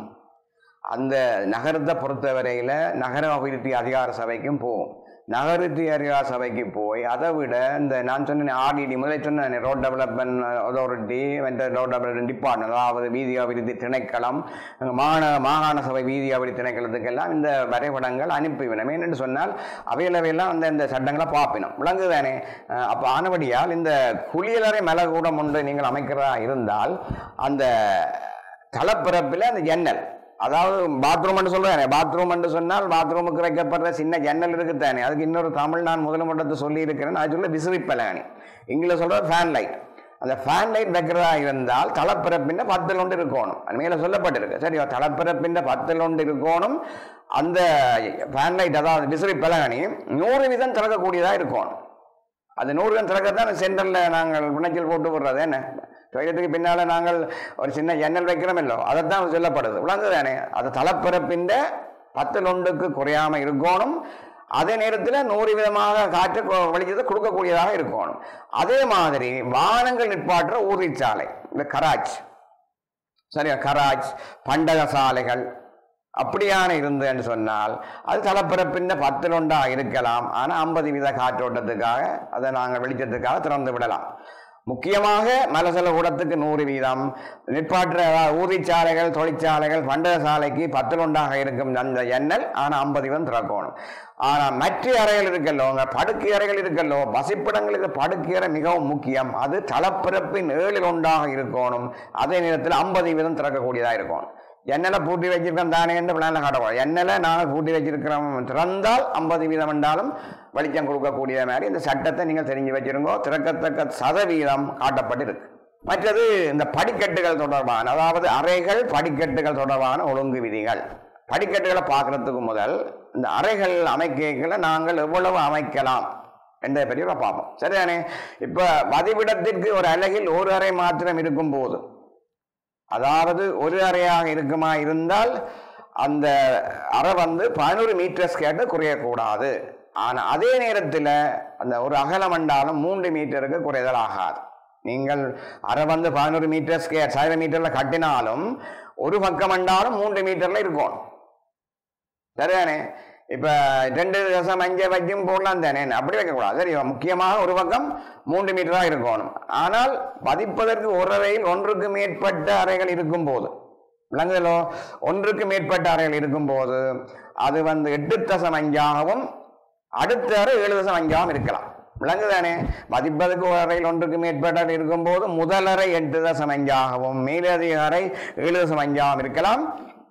அந்த நகரத்தை பொறுத்தவரையில் நகர அபிவிருத்தி அதிகார சபைக்கும் போகும் நகரத்தி அதிகார சபைக்கு போய் அதை விட இந்த நான் சொன்ன ஆர்டிடி முதல்ல சொன்னேன் ரோட் டெவலப்மெண்ட் அத்தாரிட்டி மற்ற ரோட் டெவலப்மெண்ட் டிபார்ட்மெண்ட் அதாவது வீதி அபிவிருத்தி திணைக்களம் மாந மாகாண சபை வீதி அபிவிருத்தி திணைக்களத்துக்கெல்லாம் இந்த வரைபடங்கள் அனுப்பிவிடும் ஏனென்று சொன்னால் அவையிலவையெல்லாம் அந்த இந்த சட்டங்களை பார்ப்பினோம் விளங்குதானே அஹ் அப்போ ஆனபடியால் இந்த குளியலறை மலகூடம் ஒன்று நீங்கள் அமைக்கிறதா இருந்தால் அந்த தளப்பிறப்பில் அந்த ஜன்னல் அதாவது பாத்ரூம் சொல்றேன் பாத்ரூம் சொன்னால் பாத்ரூமுக்கு வைக்கப்படுற சின்ன ஜன்னல் இருக்கு தானே அதுக்கு இன்னொரு தமிழ் நான் முதல் மட்டத்தை சொல்லி இருக்கிறேன் அது சொல்ல விசிறிப்பலானி இங்கிலீஷ் சொல்ற ஃபேன் லைட் அந்த ஃபேன் லைட் வைக்கிறதா இருந்தால் தளப்பிறப்பின் பத்தில் ஒன்று இருக்கணும் அது மேலே சொல்லப்பட்டிருக்கு சரி தளப்பிறப்பின் பத்தில் ஒன்று இருக்கணும் அந்த ஃபேன் லைட் அதாவது விசிறி பலகணி நூறு வீதம் திறக்கக்கூடியதாக இருக்கணும் அது நூறு வீதம் திறக்கத்தான் சென்டரில் நாங்கள் வினைச்சல் போட்டு விடுறது என்ன டொய்லெட்டுக்கு பின்னால் நாங்கள் ஒரு சின்ன ஜன்னல் வைக்கிறோம் இல்லோ அதைத்தான் சொல்லப்படுது விளங்குதானே அது தளப்பிறப்பின் பத்தில் ஒன்றுக்கு குறையாம இருக்கணும் அதே நேரத்தில் நூறு விதமாக காற்று கொ- வெளிச்சத்தை கொடுக்கக்கூடியதாக இருக்கணும் அதே மாதிரி வாகனங்கள் நிற்பாட்டுற ஊர்திச்சாலை இந்த கராச் சரியா கராச் பண்டக சாலைகள் அப்படியான இருந்து என்று சொன்னால் அது தலப்பிறப்பின் பத்தில் ஒன்றா இருக்கலாம் ஆனால் ஐம்பது வீத காற்றோட்டத்துக்காக அதை நாங்கள் வெளிச்சத்துக்காக திறந்து விடலாம் முக்கியமாக மலசல கூடத்துக்கு நூறு வீதம் நிற்பாற்ற அதாவது ஊர்திச்சாலைகள் தொழிற்சாலைகள் பண்டக சாலைக்கு பத்தில் ஒன்றாக இருக்கும் அந்த எண்ணல் ஆனால் ஐம்பது வீதம் திறக்கணும் ஆனால் மற்ற அறைகள் இருக்கல்லோ உங்க படுக்கை அறைகள் இருக்கல்லோ வசிப்பிடங்களுக்கு படுக்கை அறை மிகவும் முக்கியம் அது தளப்பிறப்பின் ஏழில் ஒன்றாக இருக்கணும் அதே நேரத்தில் ஐம்பது வீதம் திறக்கக்கூடியதாக இருக்கணும் எண்ணெயில் பூட்டி வச்சிருக்கோம் தானே என்று பிளானில் காட்டப்படும் எண்ணெயில் நாங்கள் பூட்டி வச்சிருக்கிறோம் திறந்தால் ஐம்பது வீதம் என்றாலும் வெளிச்சம் கொடுக்கக்கூடிய மாதிரி இந்த சட்டத்தை நீங்கள் தெரிஞ்சு வச்சிருங்கோ திறக்கத்தக்க சதவீதம் காட்டப்பட்டிருக்கு மற்றது இந்த படிக்கட்டுகள் தொடர்பான அதாவது அறைகள் படிக்கட்டுகள் தொடர்பான ஒழுங்கு விதிகள் படிக்கட்டுகளை பார்க்கறதுக்கு முதல் இந்த அறைகள் அமைக்கல நாங்கள் எவ்வளவு அமைக்கலாம் என்பதை பற்றி நம்ம பார்ப்போம் சரிதானே இப்போ வதிவிடத்திற்கு ஒரு அலகில் ஒரு அறை மாத்திரம் இருக்கும் போது அதாவது ஒரு அறையாக இருக்குமா இருந்தால் அந்த அறை வந்து பதினோரு மீட்டர் ஸ்கேட்டு குறையக்கூடாது ஆனால் அதே நேரத்தில் அந்த ஒரு அகலம் வண்டாலும் மூன்று மீட்டருக்கு குறைதல் ஆகாது நீங்கள் அரை வந்து பதினோரு மீட்டர் ஸ்கேர் சதுர மீட்டரில் கட்டினாலும் ஒரு பக்கம் வண்டாலும் மூன்று மீட்டரில் இருக்கும் சரிதானே இப்போ ரெண்டு தசம் அஞ்சு வச்சும் போடலாம் தானே அப்படி வைக்கக்கூடாது சரி முக்கியமாக ஒரு பக்கம் மூன்று மீட்டராக இருக்கணும் ஆனால் பதிப்பதற்கு ஒரு அறையில் ஒன்றுக்கு மேற்பட்ட அறைகள் இருக்கும் போது விளங்குதலோ ஒன்றுக்கு மேற்பட்ட அறைகள் இருக்கும்போது அது வந்து எட்டு தசம் அஞ்சாகவும் அடுத்த அறை ஏழு தசம் அஞ்சாகவும் இருக்கலாம் விளங்குதானே மதிப்பதற்கு ஒரு அறையில் ஒன்றுக்கு மேற்பட்ட இருக்கும்போது முதல் அறை எட்டு தசம் அஞ்சாகவும் மேலதிக அறை ஏழு தசம் அஞ்சாகவும் இருக்கலாம்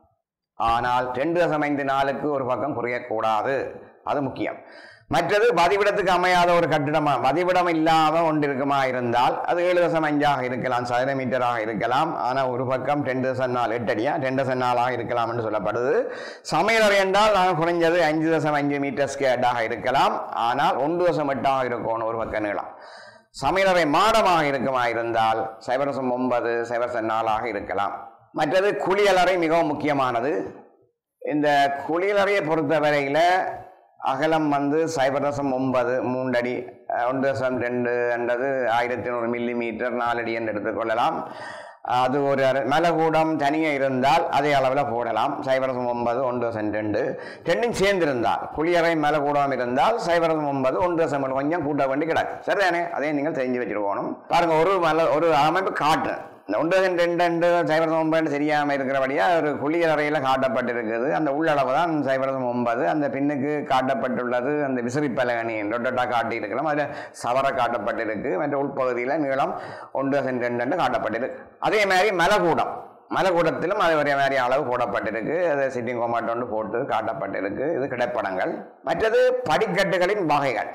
ஆனால் ரெண்டு தசம் ஐந்து நாளுக்கு ஒரு பக்கம் குறையக்கூடாது அது முக்கியம் மற்றது பதிவிடத்துக்கு அமையாத ஒரு கட்டிடம் பதிவிடம் இல்லாம ஒன்று இருக்குமா இருந்தால் அது ஏழு தசம் அஞ்சாக இருக்கலாம் சதுர மீட்டராக இருக்கலாம் ஆனால் ஒரு பக்கம் ரெண்டு தசம் நாள் எட்டடியா ரெண்டு தசம் நாளாக இருக்கலாம் என்று சொல்லப்படுது சமையலறை என்றால் நாங்கள் குறைஞ்சது அஞ்சு தசம் அஞ்சு மீட்டர் ஸ்கேட்டாக இருக்கலாம் ஆனால் ஒன்று தசம் எட்டாக இருக்கணும் ஒரு பக்கம் நீளம் சமையலறை மாடமாக இருக்குமா இருந்தால் சைபர் தசம் ஒன்பது சைபர் தசம் நாலாக இருக்கலாம் மற்றது குளியலறை மிகவும் முக்கியமானது இந்த குளியலறையை பொறுத்தவரையில் அகலம் வந்து சைபர் தசம் ஒன்பது மூன்றடி அஹ், ஒன்று தசம் ரெண்டு என்றது ஆயிரத்தி நூறு மில்லி மீட்டர் நாலடி என்று எடுத்துக்கொள்ளலாம் அது ஒரு அறை- மலகூடம் தனியாக இருந்தால் அதே அளவில் போடலாம் சைபர் தசம் ஒன்பது ஒன்று தசம் ரெண்டு ரெண்டும் சேர்ந்திருந்தால் குளியறை மலகூடம் இருந்தால் சைபர் தசம் ஒன்பது ஒன்று தசம் ஒன்று கொஞ்சம் கூட்ட வேண்டி கிடக்கு சரிதானே அதையும் நீங்கள் தெரிஞ்சு வச்சுருக்கணும் பாருங்க ஒரு மல ஒரு அமைப்பு காட்டுறேன் இந்த ஒன்று தசம் ரெண்டு ரெண்டு சைபர் தசம் ஒன்பது தெரியாமல் இருக்கிறபடியா ஒரு குளியலறையில் காட்டப்பட்டிருக்குது அந்த உள்ளளவு தான் சைபர் தசம் ஒன்பது அந்த பின்னுக்கு காட்டப்பட்டுள்ளது அந்த விசிறிப்பலகனி ரொட்டட்டா காட்டி இருக்கிறோம் அதில் சவர காட்டப்பட்டிருக்கு மற்ற உள்பகுதியில் நீளம் ஒன்று தசம் ரெண்டு ரெண்டு காட்டப்பட்டிருக்கு அதே மாதிரி மலகூடம் மலகூடத்திலும் அதே ஒரே மாதிரி அளவு போடப்பட்டிருக்கு அது சிட்டிங் கொமாட்டோன்னு போட்டு காட்டப்பட்டிருக்கு இது கிடைப்படங்கள் மற்றது படிக்கட்டுகளின் வகைகள்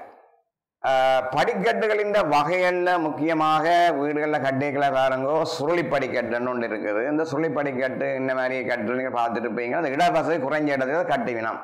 ஆஹ் படிக்கட்டுகளின் வகைகளில் முக்கியமாக வீடுகளில் கட்டிகளை பாருங்கோ சுருளி படிக்கட்டுன்னு ஒன்று இருக்குது இந்த சுருளி படிக்கட்டு இந்த மாதிரி கட்டு நீங்கள் பார்த்துட்டு இருப்பீங்க அந்த இடவசதி குறைஞ்ச இடத்துல கட்டிவினோம்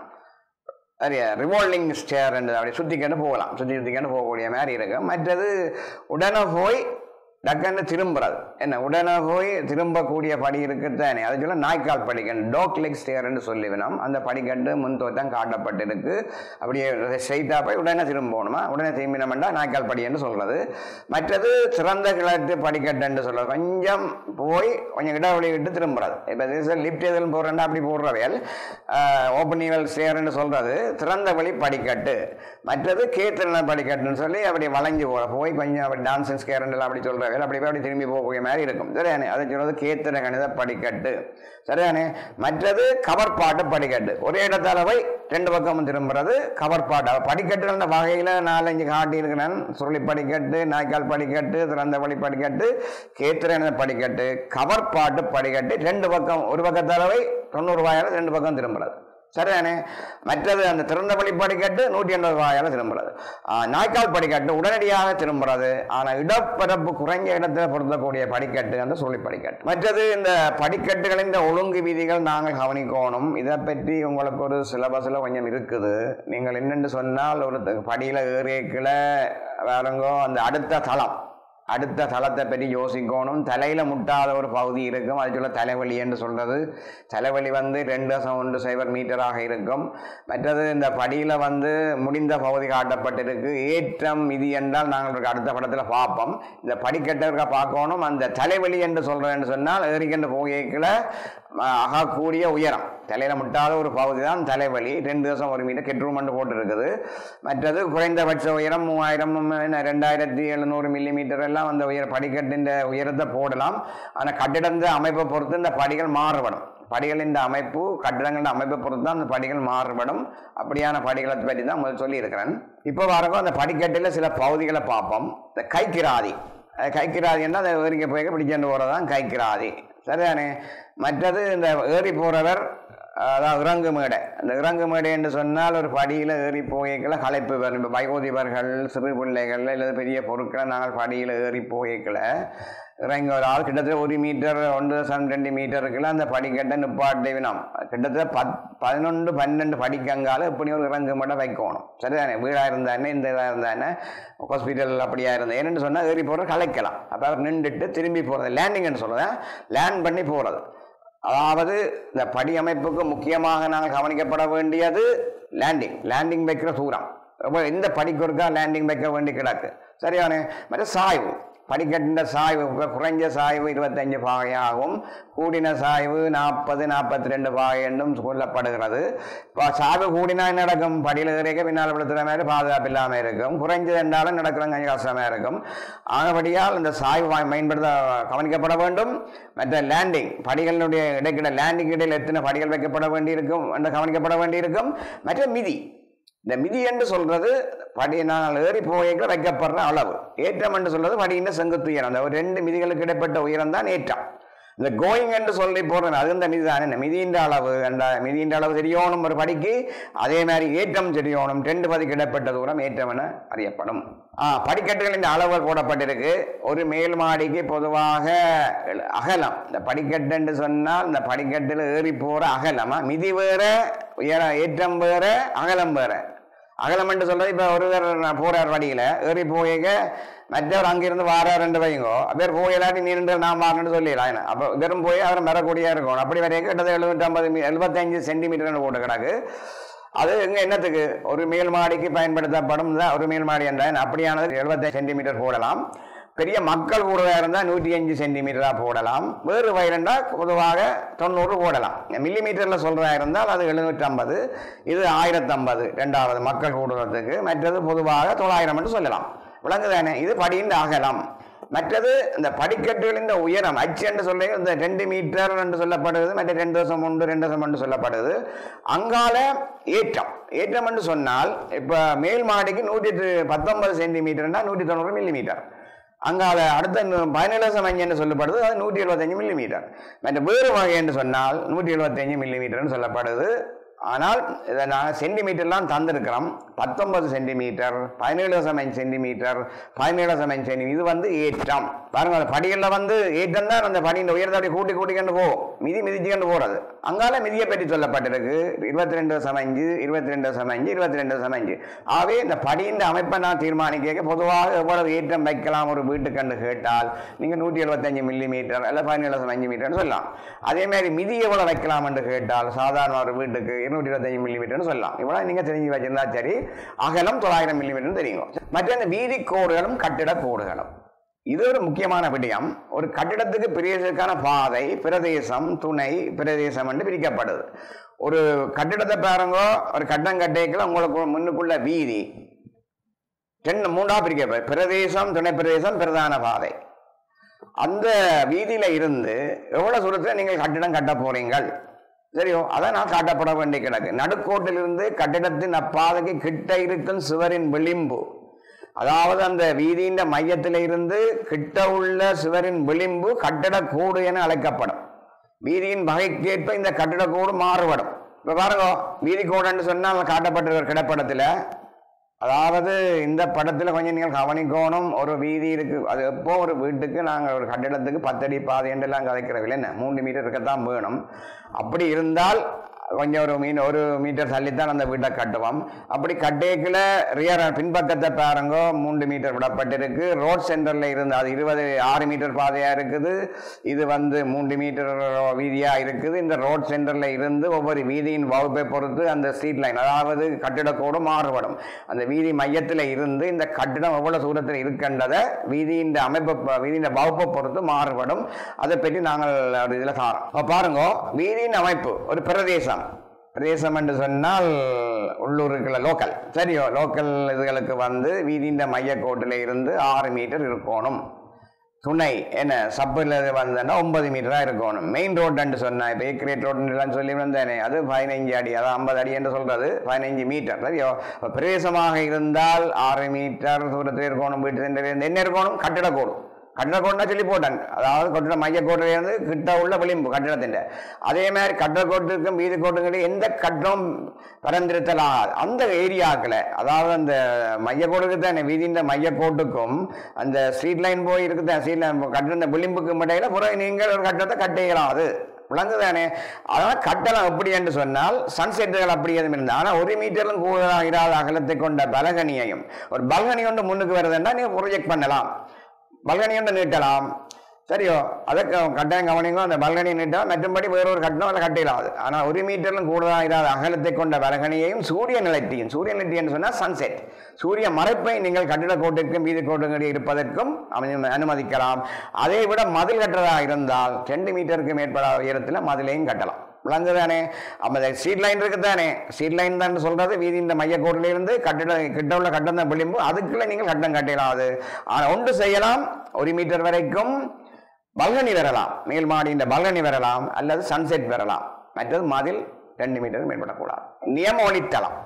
சரியா ரிவால்விங் ஸ்டேர் அப்படி சுற்றிக்கிட்டு போகலாம் சுற்றி சுற்றிக்கிட்டு போகக்கூடிய மாதிரி இருக்கு மற்றது உடனே போய் டக்குன்னு திரும்புறது என்ன உடனே போய் திரும்பக்கூடிய படி இருக்குதானே அதை சொல்ல நாய்க்கால் படிக்கட்டு டோக் லெக் ஸ்டேர்னு சொல்லிவினோம் அந்த படிக்கட்டு முன் தோட்டம் காட்டப்பட்டிருக்கு அப்படியே ஸ்ட்ரைட்டாக போய் உடனே திரும்பணுமா உடனே திரும்பினோம்னா நாய்க்கால் படி என்று சொல்றது மற்றது சிறந்த கிழட்டு படிக்கட்டுன்னு சொல்றது கொஞ்சம் போய் கொஞ்சம் இடைவெளி விட்டு திரும்புறது இப்போ லிஃப்ட் எதிலும் போடுறேன்னா அப்படி போடுறவையல் ஓப்பனிவல் ஸ்டேர்னு சொல்றது திறந்த வழி படிக்கட்டு மற்றது கேத்திரன படிக்கட்டுன்னு சொல்லி அப்படி வளைஞ்சு போற போய் கொஞ்சம் அப்படி டான்ஸிங் ஸ்கேரண்டில் அப்படி சொல்றவையல் அப்படி போய் அப்படி திரும்பி போகக்கூடிய மாதிரி இருக்கும் சரியானே அதை சொல்றது கேத்திர கணித படிக்கட்டு சரியானே மற்றது கவர் பாட்டு படிக்கட்டு ஒரே இடத்தால போய் ரெண்டு பக்கமும் திரும்புறது கவர் பாட்டு படிக்கட்டுன்ற வகையில் நாலஞ்சு காட்டி இருக்கிறேன் சுருளி படிக்கட்டு நாய்க்கால் படிக்கட்டு திறந்த வழி படிக்கட்டு கேத்திரன படிக்கட்டு கவர் பாட்டு படிக்கட்டு ரெண்டு பக்கம் ஒரு பக்கத்தால போய் தொண்ணூறு ரூபாயால ரெண்டு பக்கம் திரும்புறது சரிதானே மற்றது அந்த திறந்த வழி படிக்கட்டு நூற்றி எண்பது ரூபாயால திரும்புறது ஆஹ், நாய்க்கால் படிக்கட்டு உடனடியாக திரும்புறது ஆனால் இடப்பரப்பு குறைஞ்ச இடத்துல பொருத்தக்கூடிய படிக்கட்டு அந்த சொல்லி படிக்கட்டு மற்றது இந்த படிக்கட்டுகளின் இந்த ஒழுங்கு விதிகள் நாங்கள் கவனிக்கணும் இதை பற்றி உங்களுக்கு ஒரு சிலபஸில் கொஞ்சம் இருக்குது நீங்கள் என்னென்று சொன்னால் ஒரு படியில் ஏறியக்கில் வேறங்கோ அந்த அடுத்த தளம் அடுத்த தளத்தை பற்றி யோசிக்கணும் தலையில் முட்டாத ஒரு பகுதி இருக்கும் அது சொல்ல தலைவலி என்று சொல்கிறது தலைவலி வந்து ரெண்டு தசம் ஒன்று சைபர் மீட்டராக இருக்கும் மற்றது இந்த படியில் வந்து முடிந்த பகுதி காட்டப்பட்டிருக்கு ஏற்றம் இது என்றால் நாங்கள் அடுத்த படத்தில் பார்ப்போம் இந்த படிக்கட்டிற்க பார்க்கணும் அந்த தலைவலி என்று சொல்கிறேன்னு சொன்னால் ஏறிக்கின்ற போகைக்குள்ள ஆகக்கூடிய உயரம் தலையில் முட்டாத ஒரு பகுதி தான் தலைவலி ரெண்டு தசம் ஒரு மீட்டர் கெட்ரூமெண்ட் போட்டு இருக்குது மற்றது குறைந்தபட்ச உயரம் மூவாயிரம் என்ன, ரெண்டாயிரத்தி எழுநூறு மில்லி மீட்டர் எல்லாம் அந்த உயர படிக்கட்டின் உயரத்தை போடலாம் ஆனால் கட்டிடந்த அமைப்பை பொறுத்து இந்த படிகள் மாறுபடும் படிகளின் அமைப்பு கட்டிடங்களின் அமைப்பை பொறுத்து தான் அந்த படிகள் மாறுபடும் அப்படியான படிகளை பற்றி தான் முதல் சொல்லியிருக்கிறேன் இப்போ வரப்போ அந்த படிக்கட்டில் சில பகுதிகளை பார்ப்போம் இந்த கைக்கிராதி அது கைக்கிராதின்னா அந்த ஏறிக்க போய் பிடிச்சண்டு போகிறது தான் கைக்கிராதி சரிதானே மற்றது இந்த ஏறி போகிறவர் அதான் இறங்கு மேடை அந்த இறங்கு மேடை என்று சொன்னால் ஒரு படியில் ஏறி போய்க்கல களைப்பு வரும் இப்போ வயோதிபர்கள் சிறு பிள்ளைகள் அல்லது பெரிய பொருட்களை நாங்கள் படியில் ஏறி போய்க்கல இறங்கி ஒரு ஆள் கிட்டத்தட்ட ஒரு மீட்டர் ஒன்று தசம் ரெண்டு மீட்டருக்குள்ள அந்த படிக்கட்டை நிப்பாட்டிவினோம் கிட்டத்தட்ட பத் பதினொன்று பன்னெண்டு படிக்கங்கால இப்படி ஒரு இறங்கு மேடை வைக்கணும் சரிதானே வீடாக இருந்தானே இந்த இதாக இருந்தானே ஹாஸ்பிட்டல் அப்படியா இருந்தா ஏன்னு சொன்னால் ஏறி போகிற கலைக்கலாம் அப்போ அவர் நின்றுட்டு திரும்பி போகிறது லேண்டிங்னு சொல்லுவேன் லேண்ட் பண்ணி போகிறது அதாவது இந்த படி அமைப்புக்கு முக்கியமாக நாங்கள் கவனிக்கப்பட வேண்டியது லேண்டிங் லேண்டிங் வைக்கிற தூரம் ரொம்ப எந்த படிக்கு ஒருக்கா லேண்டிங் வைக்க வேண்டி கிடக்கு சரியானே மற்ற சாய்வு படிக்கட்டின சாய்வு இப்ப குறைஞ்ச சாய்வு இருபத்தஞ்சு பாகையாகும் கூடின சாய்வு நாற்பது நாற்பத்தி ரெண்டு பாகை என்றும் சொல்லப்படுகிறது இப்போ சாய்வு கூடினா என்ன நடக்கும் படியில் இருக்க பின்னால் விழுத்துற மாதிரி பாதுகாப்பு இல்லாமல் இருக்கும் குறைஞ்சது என்றாலும் நடக்கிற கொஞ்சம் கஷ்டமாக இருக்கும் ஆனபடியால் இந்த சாய்வு வாய்- பயன்படுத்த கவனிக்கப்பட வேண்டும் மற்ற லேண்டிங் படிகளினுடைய இடைக்கிட லேண்டிங் இடையில் எத்தனை படிகள் வைக்கப்பட வேண்டியிருக்கும் என்று கவனிக்கப்பட வேண்டியிருக்கும் மற்ற மிதி இந்த மிதி என்று சொல்றது படி நாங்கள் ஏறி போய்க்க வைக்கப்படுற அளவு ஏற்றம் என்று சொல்றது படியின் செங்குத்து உயரம் அந்த ஒரு ரெண்டு மிதிகளுக்கு இடைப்பட்ட உயரம் தான் ஏற்றம் இந்த கோயிங் என்று சொல்லி போடுறது அது இந்த மிதி தானே மிதியின் அளவு அந்த மிதியின் அளவு தெரியணும் ஒரு படிக்கு அதே மாதிரி ஏற்றம் தெரியணும் ரெண்டு பதிக்கு இடைப்பட்ட தூரம் ஏற்றம் என அறியப்படும் ஆ படிக்கட்டுகளின் அளவுகள் போடப்பட்டிருக்கு ஒரு மேல் மாடிக்கு பொதுவாக அகலம் இந்த படிக்கட்டு என்று சொன்னால் இந்த படிக்கட்டில் ஏறி போற அகலமா மிதி வேற உயர ஏற்றம் வேற அகலம் வேற அகலம் என்று சொல்றது இப்ப ஒருவர் நான் போறார் வழியில ஏறி போயிக்க மற்றவர் அங்கிருந்து வாரார் ரெண்டு வைங்கோ பேர் போயிலாட்டி நீ நின்று நான் வாரன்னு சொல்லிடலாம் என்ன அப்போ வெறும் போய் அவர் மரக்கூடியா இருக்கும் அப்படி வரைக்கும் கிட்டத்தட்ட எழுநூற்றம்பது மீ எழுபத்தஞ்சு சென்டிமீட்டர் போட்டு கிடக்கு அது எங்க என்னத்துக்கு ஒரு மேல் மாடிக்கு பயன்படுத்தப்படும் தான் ஒரு மேல் மாடி என்றால் அப்படியானது எழுபத்தஞ்சு சென்டிமீட்டர் போடலாம் பெரிய மக்கள் கூடுதலாக இருந்தால் நூற்றி அஞ்சு சென்டிமீட்டராக போடலாம் வேறு வயலுண்டா பொதுவாக தொண்ணூறு போடலாம் மில்லி மீட்டரில் சொல்கிறதா இருந்தால் அது எழுநூற்றம்பது இது ஆயிரத்தம்பது ரெண்டாவது மக்கள் கூடுதலத்துக்கு மற்றது பொதுவாக தொள்ளாயிரம் என்று சொல்லலாம் விளங்குதானே இது படியின் அகலம் மற்றது இந்த படிக்கட்டுகளின் இந்த உயரம் அச்சு என்று சொல்லி இந்த ரெண்டு மீட்டர் என்று சொல்லப்படுது மற்ற ரெண்டு தசம் ஒன்று ரெண்டு தசம் ஒன்று சொல்லப்படுது அங்கால ஏற்றம் ஏற்றம் என்று சொன்னால் இப்போ மேல் மாடிக்கு நூற்றி பத்தொன்பது சென்டிமீட்டர்னா நூற்றி தொண்ணூறு மில்லி மீட்டர் அங்கால அடுத்த நு- பதினேழு சமஞ்சு என்று சொல்லப்படுது அது நூற்றி எழுபத்தஞ்சு மில்லி மீட்டர் மற்ற வேறு வகை என்று சொன்னால் நூற்றி எழுபத்தஞ்சு மில்லி மீட்டர்னு சொல்லப்படுது ஆனால் இதை நாங்கள் சென்டிமீட்டர்லாம் தந்திருக்கிறோம் பத்தொன்பது சென்டிமீட்டர் பதினேழு சமன் சென்டிமீட்டர் பதினேழு சமன் சென்டி இது வந்து ஏற்றம் பாருங்க அந்த படிகளில் வந்து ஏற்றம் தான் அந்த படியின் உயரத்தை அப்படியே கூட்டி கூட்டிக்கொண்டு போகும் மிதி மிதிச்சுக்கொண்டு போகிறது அங்கால மிதியை பற்றி சொல்லப்பட்டிருக்கு இருபத்தி ரெண்டு சமஞ்சு இருபத்தி ரெண்டு சமஞ்சு இருபத்தி ரெண்டு சமஞ்சு ஆகவே இந்த படியின் அமைப்பை நான் தீர்மானிக்க பொதுவாக எவ்வளவு ஏற்றம் வைக்கலாம் ஒரு வீட்டுக்கண்டு கேட்டால் நீங்கள் நூற்றி எழுபத்தஞ்சு மில்லி மீட்டர் அல்ல பதினேழு அஞ்சு மீட்டர்னு சொல்லலாம் அதே மாதிரி மிதி எவ்வளவு வைக்கலாம் என்று கேட்டால் சாதாரண ஒரு வீட்டுக்கு இருநூற்றி இருபத்தஞ்சு மில்லி மீட்டர்னு சொல்லலாம் இவ்வளவு நீங்க தெரிஞ்சு வச்சிருந்தா சரி அகலம் தொள்ளாயிரம் மில்லி மீட்டர்னு தெரியும் மற்ற இந்த வீதி கோடுகளும் கட்டிட கோடுகளும் இது ஒரு முக்கியமான விடயம் ஒரு கட்டிடத்துக்கு பிரிவதற்கான பாதை பிரதேசம் துணை பிரதேசம் என்று பிரிக்கப்படுது ஒரு கட்டிடத்தை பாருங்க ஒரு கட்டம் கட்டைக்குள்ள உங்களுக்கு முன்னுக்குள்ள வீதி ரெண்டு மூன்றா பிரிக்கப்படுது பிரதேசம் துணை பிரதேசம் பிரதான பாதை அந்த வீதியில இருந்து எவ்வளவு தூரத்தில் நீங்கள் கட்டிடம் கட்ட போறீங்கள் சரியோ அதான் நான் காட்டப்பட வேண்டி கிடக்கு நடுக்கோட்டிலிருந்து கட்டிடத்தின் அப்பாதைக்கு கிட்ட இருக்கும் சுவரின் விளிம்பு அதாவது அந்த வீதியின் மையத்தில இருந்து கிட்ட உள்ள சுவரின் விளிம்பு கட்டிடக்கூடு என அழைக்கப்படும் வீதியின் வகைக்கேற்ப இந்த கட்டிடக்கூடு மாறுபடும் இப்ப பாருங்க வீதி கோடுன்னு சொன்னால் காட்டப்பட்டிருக்கிற கிடப்படத்துல அதாவது இந்த படத்துல கொஞ்சம் நீங்கள் கவனிக்கணும் ஒரு வீதி இருக்கு அது எப்போ ஒரு வீட்டுக்கு நாங்கள் ஒரு கட்டிடத்துக்கு பத்தடி பாதை என்றெல்லாம் கதைக்கிறவில்லை என்ன மூன்று மீட்டர் இருக்கத்தான் வேணும் அப்படி இருந்தால் கொஞ்சம் ஒரு மீன் ஒரு மீட்டர் தள்ளித்தான் அந்த வீட்டை கட்டுவோம் அப்படி கட்டேக்கில் ரியர் பின்பக்கத்தை பாருங்க மூன்று மீட்டர் விடப்பட்டிருக்கு ரோட் சென்டரில் இருந்து அது இருபது ஆறு மீட்டர் பாதையாக இருக்குது இது வந்து மூன்று மீட்டர் வீதியாக இருக்குது இந்த ரோட் சென்டரில் இருந்து ஒவ்வொரு வீதியின் வகுப்பை பொறுத்து அந்த ஸ்ட்ரீட் லைன் அதாவது கட்டிடக்கோடு மாறுபடும் அந்த வீதி மையத்தில் இருந்து இந்த கட்டிடம் எவ்வளவு தூரத்தில் இருக்கின்றதை வீதியின் அமைப்பு ப- வீதியின் வகுப்பை பொறுத்து மாறுபடும் அதை பற்றி நாங்கள் ஒரு இதில் தாரோம் அப்ப பாருங்க வீதியின் அமைப்பு ஒரு பிரதேசம் பிரதேசம் என்று சொன்னால் உள்ளூருக்குள்ள லோக்கல் சரியோ லோக்கல் இதுகளுக்கு வந்து வீதியின் மையக்கோட்டில் இருந்து ஆறு மீட்டர் இருக்கணும் துணை என்ன சப்பில் வந்தேன்னா ஒன்பது மீட்டராக இருக்கணும் மெயின் ரோடுன்னு சொன்னா இப்போ ஏக்ரேட் ரோடுலாம் சொல்லி வந்தேனே அது பதினைஞ்சு அடி அதாவது ஐம்பது அடி என்று சொல்றது பதினைஞ்சு மீட்டர் சரியோ இப்போ பிரவேசமாக இருந்தால் ஆறு மீட்டர் தூரத்தில் இருக்கணும் வீட்டு சென்டர் இருந்து என்ன இருக்கணும் கட்டிடக்கூடும் கட்டடக்கோடுனா சொல்லி போட்டேன் அதாவது கட்டிட மையக்கோட்டிலிருந்து கிட்ட உள்ள விளிம்பு கட்டிடத்தின் அதே மாதிரி கட்டடக்கோட்டுக்கும் வீதி கோட்டுக்கும் எந்த கட்டடம் பரந்திருத்தலாகாது அந்த ஏரியாக்களை அதாவது அந்த மையக்கோட்டுக்கு தான் வீதியின் மையக்கோட்டுக்கும் அந்த ஸ்ட்ரீட் லைன் போய் இருக்குது ஸ்ட்ரீட் லைன் கட்டிட விளிம்புக்கும் இடையில புறம் நீங்கள் ஒரு கட்டடத்தை கட்டிக்கலாம் அது விளங்குதானே அதனால் கட்டணம் எப்படி என்று சொன்னால் சன்செட்டுகள் அப்படி எதுவும் இருந்தால் ஆனால் ஒரு மீட்டரும் கூடுதலாக இராத அகலத்தை கொண்ட பலகனியையும் ஒரு பல்கனி ஒன்று முன்னுக்கு வருதுன்னா நீங்கள் ப்ரொஜெக்ட் பண்ணலாம் பல்கனி ஒன்று நீட்டலாம் சரியோ அதை க- கட்டாயம் கவனிங்க அந்த பல்கனி நீட்டலாம் மற்றும்படி வேறொரு கட்டணம் அதில் கட்டிடலாம் அது ஆனால் ஒரு மீட்டரிலும் கூடுதலாக இராத அகலத்தை கொண்ட பலகனியையும் சூரிய நிலட்டியும் சூரிய நிலட்டி என்று சொன்னால் சன்செட் சூரிய மறைப்பை நீங்கள் கட்டிட கோட்டிற்கும் வீதி கோட்டுக்கும் இருப்பதற்கும் அனு- அனுமதிக்கலாம் அதை விட மதில் கட்டுறதாக இருந்தால் ரெண்டு மீட்டருக்கு மேற்பட உயரத்தில் மதிலையும் கட்டலாம் விளங்குதானே அப்போ சீட் லைன் இருக்குதானே சீட் லைன் தான் சொல்றது வீதி இந்த மையக்கோட்டில இருந்து கட்டிட கிட்ட உள்ள கட்டம் விளிம்பு அதுக்குள்ள நீங்கள் கட்டம் கட்டலாம் அது ஆனால் ஒன்று செய்யலாம் ஒரு மீட்டர் வரைக்கும் பல்கனி வரலாம் மேல் மாடியின் பல்கனி வரலாம் அல்லது சன்செட் வரலாம் மற்றது மதில் ரெண்டு மீட்டர் மேற்படக்கூடாது நியம ஒளித்தளம்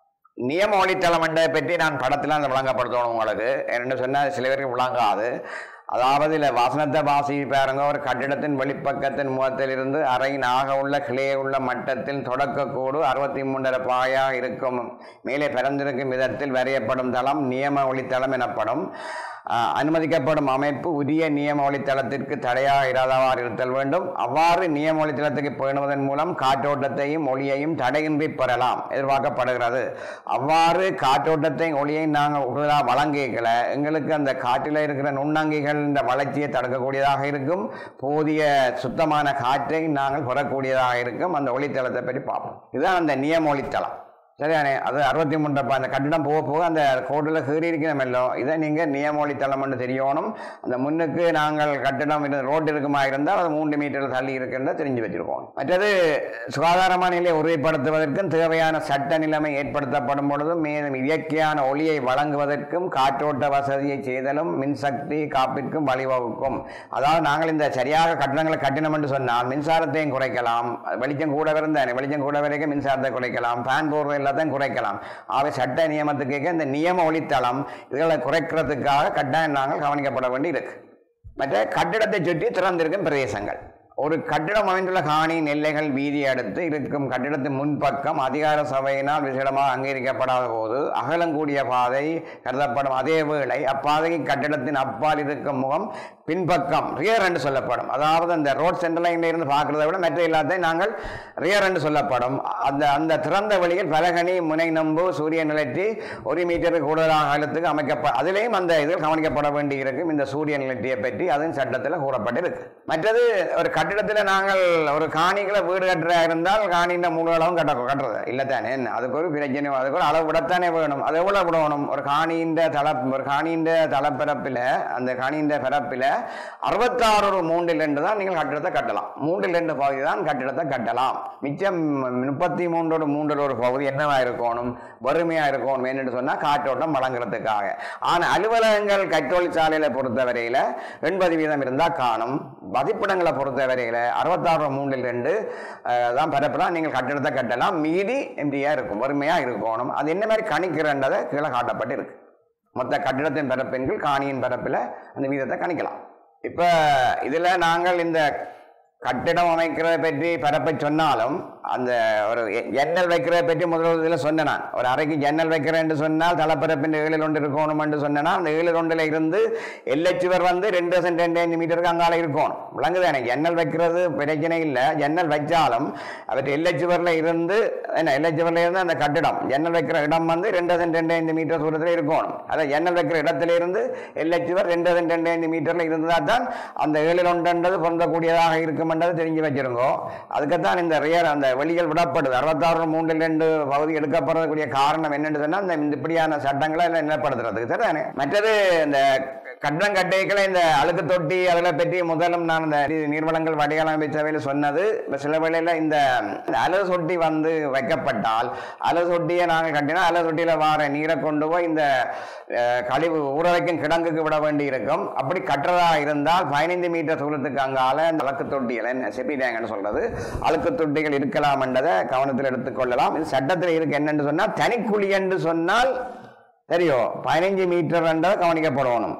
நியம ஒளித்தளம் என்ற பற்றி நான் படத்தில் அந்த விளங்கப்படுத்தணும் உங்களுக்கு என்ன சொன்னால் சில பேருக்கு விளங்காது அதாவது இல்லை வசனத்தை வாசி பாருங்க ஒரு கட்டிடத்தின் வெளிப்பக்கத்தின் முகத்திலிருந்து அறையின் ஆக உள்ள கிளைய உள்ள மட்டத்தில் தொடக்கக்கூடு அறுபத்தி மூன்றரை பாயா இருக்கும் மேலே பிறந்திருக்கும் விதத்தில் வரையப்படும் தளம் நியம ஒளித்தளம் எனப்படும் ஆஹ், அனுமதிக்கப்படும் அமைப்பு உரிய நியம ஒளித்தளத்திற்கு தடையாக இராதவாறு இருத்தல் வேண்டும் அவ்வாறு நியம ஒளித்தளத்துக்கு பேணுவதன் மூலம் காற்றோட்டத்தையும் ஒளியையும் தடையின்றி பெறலாம் எதிர்பார்க்கப்படுகிறது அவ்வாறு காற்றோட்டத்தையும் ஒளியையும் நாங்கள் கூடுதலாக வழங்கிக்கல எங்களுக்கு அந்த காற்றில் இருக்கிற நுண்ணங்கிகள் இந்த வளர்ச்சியை தடுக்கக்கூடியதாக இருக்கும் போதிய சுத்தமான காற்றை நாங்கள் பெறக்கூடியதாக இருக்கும் அந்த ஒளித்தளத்தை பற்றி பார்ப்போம் இதுதான் அந்த நியம ஒளித்தளம் சரியானே அது அறுபத்தி மூன்று அந்த கட்டிடம் போக போக அந்த கோட்டில் கீறி இருக்கிறோமல்லோ இதை நீங்கள் நியமொழி தளம்னு தெரியணும் அந்த முன்னுக்கு நாங்கள் கட்டிடம் இருந்து ரோடு இருக்குமா இருந்தால் அது மூன்று மீட்டர் தள்ளி இருக்கின்றத தெரிஞ்சு வச்சிருக்கோம் மற்றது சுகாதாரமான நிலையை உறுதிப்படுத்துவதற்கும் தேவையான சட்ட நிலைமை ஏற்படுத்தப்படும் பொழுதும் மேலும் இயற்கையான ஒளியை வழங்குவதற்கும் காற்றோட்ட வசதியை செய்தலும் மின்சக்தி காப்பிற்கும் வழிவகுக்கும் அதாவது நாங்கள் இந்த சரியாக கட்டணங்களை கட்டினோம் என்று சொன்னால் மின்சாரத்தையும் குறைக்கலாம் வெளிச்சம் கூட இருந்தானே வெளிச்சம் கூட வரைக்கும் மின்சாரத்தை குறைக்கலாம் ஃபேன் போடுறது எல்லாத்தையும் குறைக்கலாம் ஆகவே சட்ட நியமத்துக்கு இந்த நியம ஒளித்தளம் இதுகளை குறைக்கிறதுக்காக கட்டாயம் நாங்கள் கவனிக்கப்பட வேண்டி இருக்கு மற்ற கட்டிடத்தை சுற்றி திறந்திருக்கும் பிரதேசங்கள் ஒரு கட்டிடம் அமைந்துள்ள காணி நெல்லைகள் வீதி அடுத்து இருக்கும் கட்டிடத்தின் முன்பக்கம் அதிகார சபையினால் விசேடமாக அங்கீகரிக்கப்படாத போது அகலங்கூடிய பாதை கருதப்படும் அதே வேளை அப்பாதைக்கு கட்டிடத்தின் அப்பால் இருக்கும் முகம் பின்பக்கம் ரியர் என்று சொல்லப்படும் அதாவது அந்த ரோட் சென்டர் லைன்ல இருந்து பார்க்கறதை விட மற்ற எல்லாத்தையும் நாங்கள் ரியர் என்று சொல்லப்படும் அந்த அந்த திறந்த வழியில் பலகனி முனை நம்பு சூரிய நிலத்தி ஒரு மீட்டருக்கு கூடுதலாக அகலத்துக்கு அமைக்கப்ப அதிலேயும் அந்த இதில் கவனிக்கப்பட வேண்டி இருக்கும் இந்த சூரிய நிலத்தியை பற்றி அதுவும் சட்டத்தில் கூறப்பட்டிருக்கு மற்றது ஒரு கட்டிடத்தில் நாங்கள் ஒரு காணிகளை வீடு கட்டுறா இருந்தால் காணின்ற முழு அளவும் கட்ட கட்டுறது இல்லை தானே என்ன அதுக்கு ஒரு பிரச்சனை அதுக்கு ஒரு அளவு விடத்தானே வேணும் அது எவ்வளோ விடணும் ஒரு காணியின் தள ஒரு காணியின் தளப்பிறப்பில் அந்த காணியின் பிறப்பில் அறுபத்தாறு ஒரு மூன்றில் ரெண்டு தான் நீங்கள் கட்டிடத்தை கட்டலாம் மூன்றில் ரெண்டு பகுதி தான் கட்டிடத்தை கட்டலாம் மிச்சம் முப்பத்தி மூன்றோட மூன்றில் ஒரு பகுதி என்னவா இருக்கணும் வறுமையாக இருக்கணும் என்னன்னு சொன்னால் காற்றோட்டம் வழங்குறதுக்காக ஆனால் அலுவலகங்கள் கற்றொழிற்சாலையில பொறுத்தவரையில் எண்பது வீதம் இருந்தால் காணும் மதிப்பிடங்களை பொறுத்தவரையில் அறுபத்தாறு மூன்றில் ரெண்டு அஹ், தான் பரப்பலாம் நீங்கள் கட்டிடத்தை கட்டலாம் மீதி எம்டியாக இருக்கும் வறுமையாக இருக்கணும் அது என்ன மாதிரி கணிக்கிறன்றதை கீழே காட்டப்பட்டு இருக்கு மொத்த கட்டிடத்தின் பரப்பெண்கள் காணியின் பரப்பில் அந்த வீதத்தை கணிக்கலாம் இப்போ இதில் நாங்கள் இந்த கட்டிடம் அமைக்கிறதை பற்றி பரப்பை சொன்னாலும் அந்த ஒரு எ- ஜன்னல் வைக்கிறதை பற்றி முதல் இதில் சொன்னேன் நான். ஒரு அறைக்கு ஜன்னல் வைக்கிறேன் என்று சொன்னால் தலைப்பரப்பின் ஏழில் ஒன்று இருக்கணும் என்று சொன்னேன்னா அந்த ஏழு ஒன்றில் இருந்து எல்ஹெச்வர் வந்து ரெண்டு சென்ட் ரெண்டு அஞ்சு மீட்டருக்கு அங்கால இருக்கணும் விளங்குதானே ஜன்னல் வைக்கிறது பிரச்சனை இல்லை ஜன்னல் வச்சாலும் அவர் எல்ஹெச்வரில் இருந்து என்ன எல்ஹெச்வரில் இருந்து அந்த கட்டிடம் ஜன்னல் வைக்கிற இடம் வந்து ரெண்டு சென்ட் ரெண்டு ஐந்து மீட்டர் தூரத்தில் இருக்கணும் அதான் ஜன்னல் வைக்கிற இடத்துல இருந்து எல்ஹெச்வர் ரெண்டு சென்ட் ரெண்டு ஐந்து மீட்டரில் இருந்தால் தான் அந்த ஏழில் ஒன்றுன்றது பொருந்தக்கூடியதாக இருக்குமென்றது தெரிஞ்சு வச்சிருங்கோ அதுக்குத்தான் இந்த ரியர் அந்த வெளிகள் விடப்படுது அறுபத்தாறு மூன்றில் ரெண்டு பகுதி எடுக்கப்படுறதுக்குரிய காரணம் என்னன்னு சொன்னால் இந்த இந்த இப்படியான சட்டங்களை எல்லாம் நிலைப்படுத்துறதுக்கு சரிதானே மற்றது இந்த கட்டணம் கட்டைகளை இந்த அழுக்கு தொட்டி அதில் பற்றி முதலும் நான் இந்த நீ- நீர்வளங்கள் வடிகாலமைப்பு சபையில் சொன்னது இப்ப சில வேளையில் இந்த இந்த அலகு சொட்டி வந்து வைக்கப்பட்டால் அலகு சொட்டியை நாங்கள் கட்டினா அலகு சொட்டியில் வார நீரை கொண்டு போய் இந்த அஹ், கழிவு ஊற வைக்கும் கிடங்குக்கு விட வேண்டி இருக்கும் அப்படி கட்டுறதா இருந்தால் பதினைந்து மீட்டர் தூரத்துக்கு அங்கால இந்த அழுக்கு தொட்டிகள் என்ன செப்பி டேங்கன்னு சொல்றது அழுக்கு தொட்டிகள் இருக்கலாம் என்றதை கவனத்தில் எடுத்துக்கொள்ளலாம் இது சட்டத்தில் இருக்கு என்னன்னு சொன்னால் தனிக்குழி என்று சொன்னால் தெரியும் பதினைஞ்சு மீட்டர் என்றதை கவனிக்கப்படணும்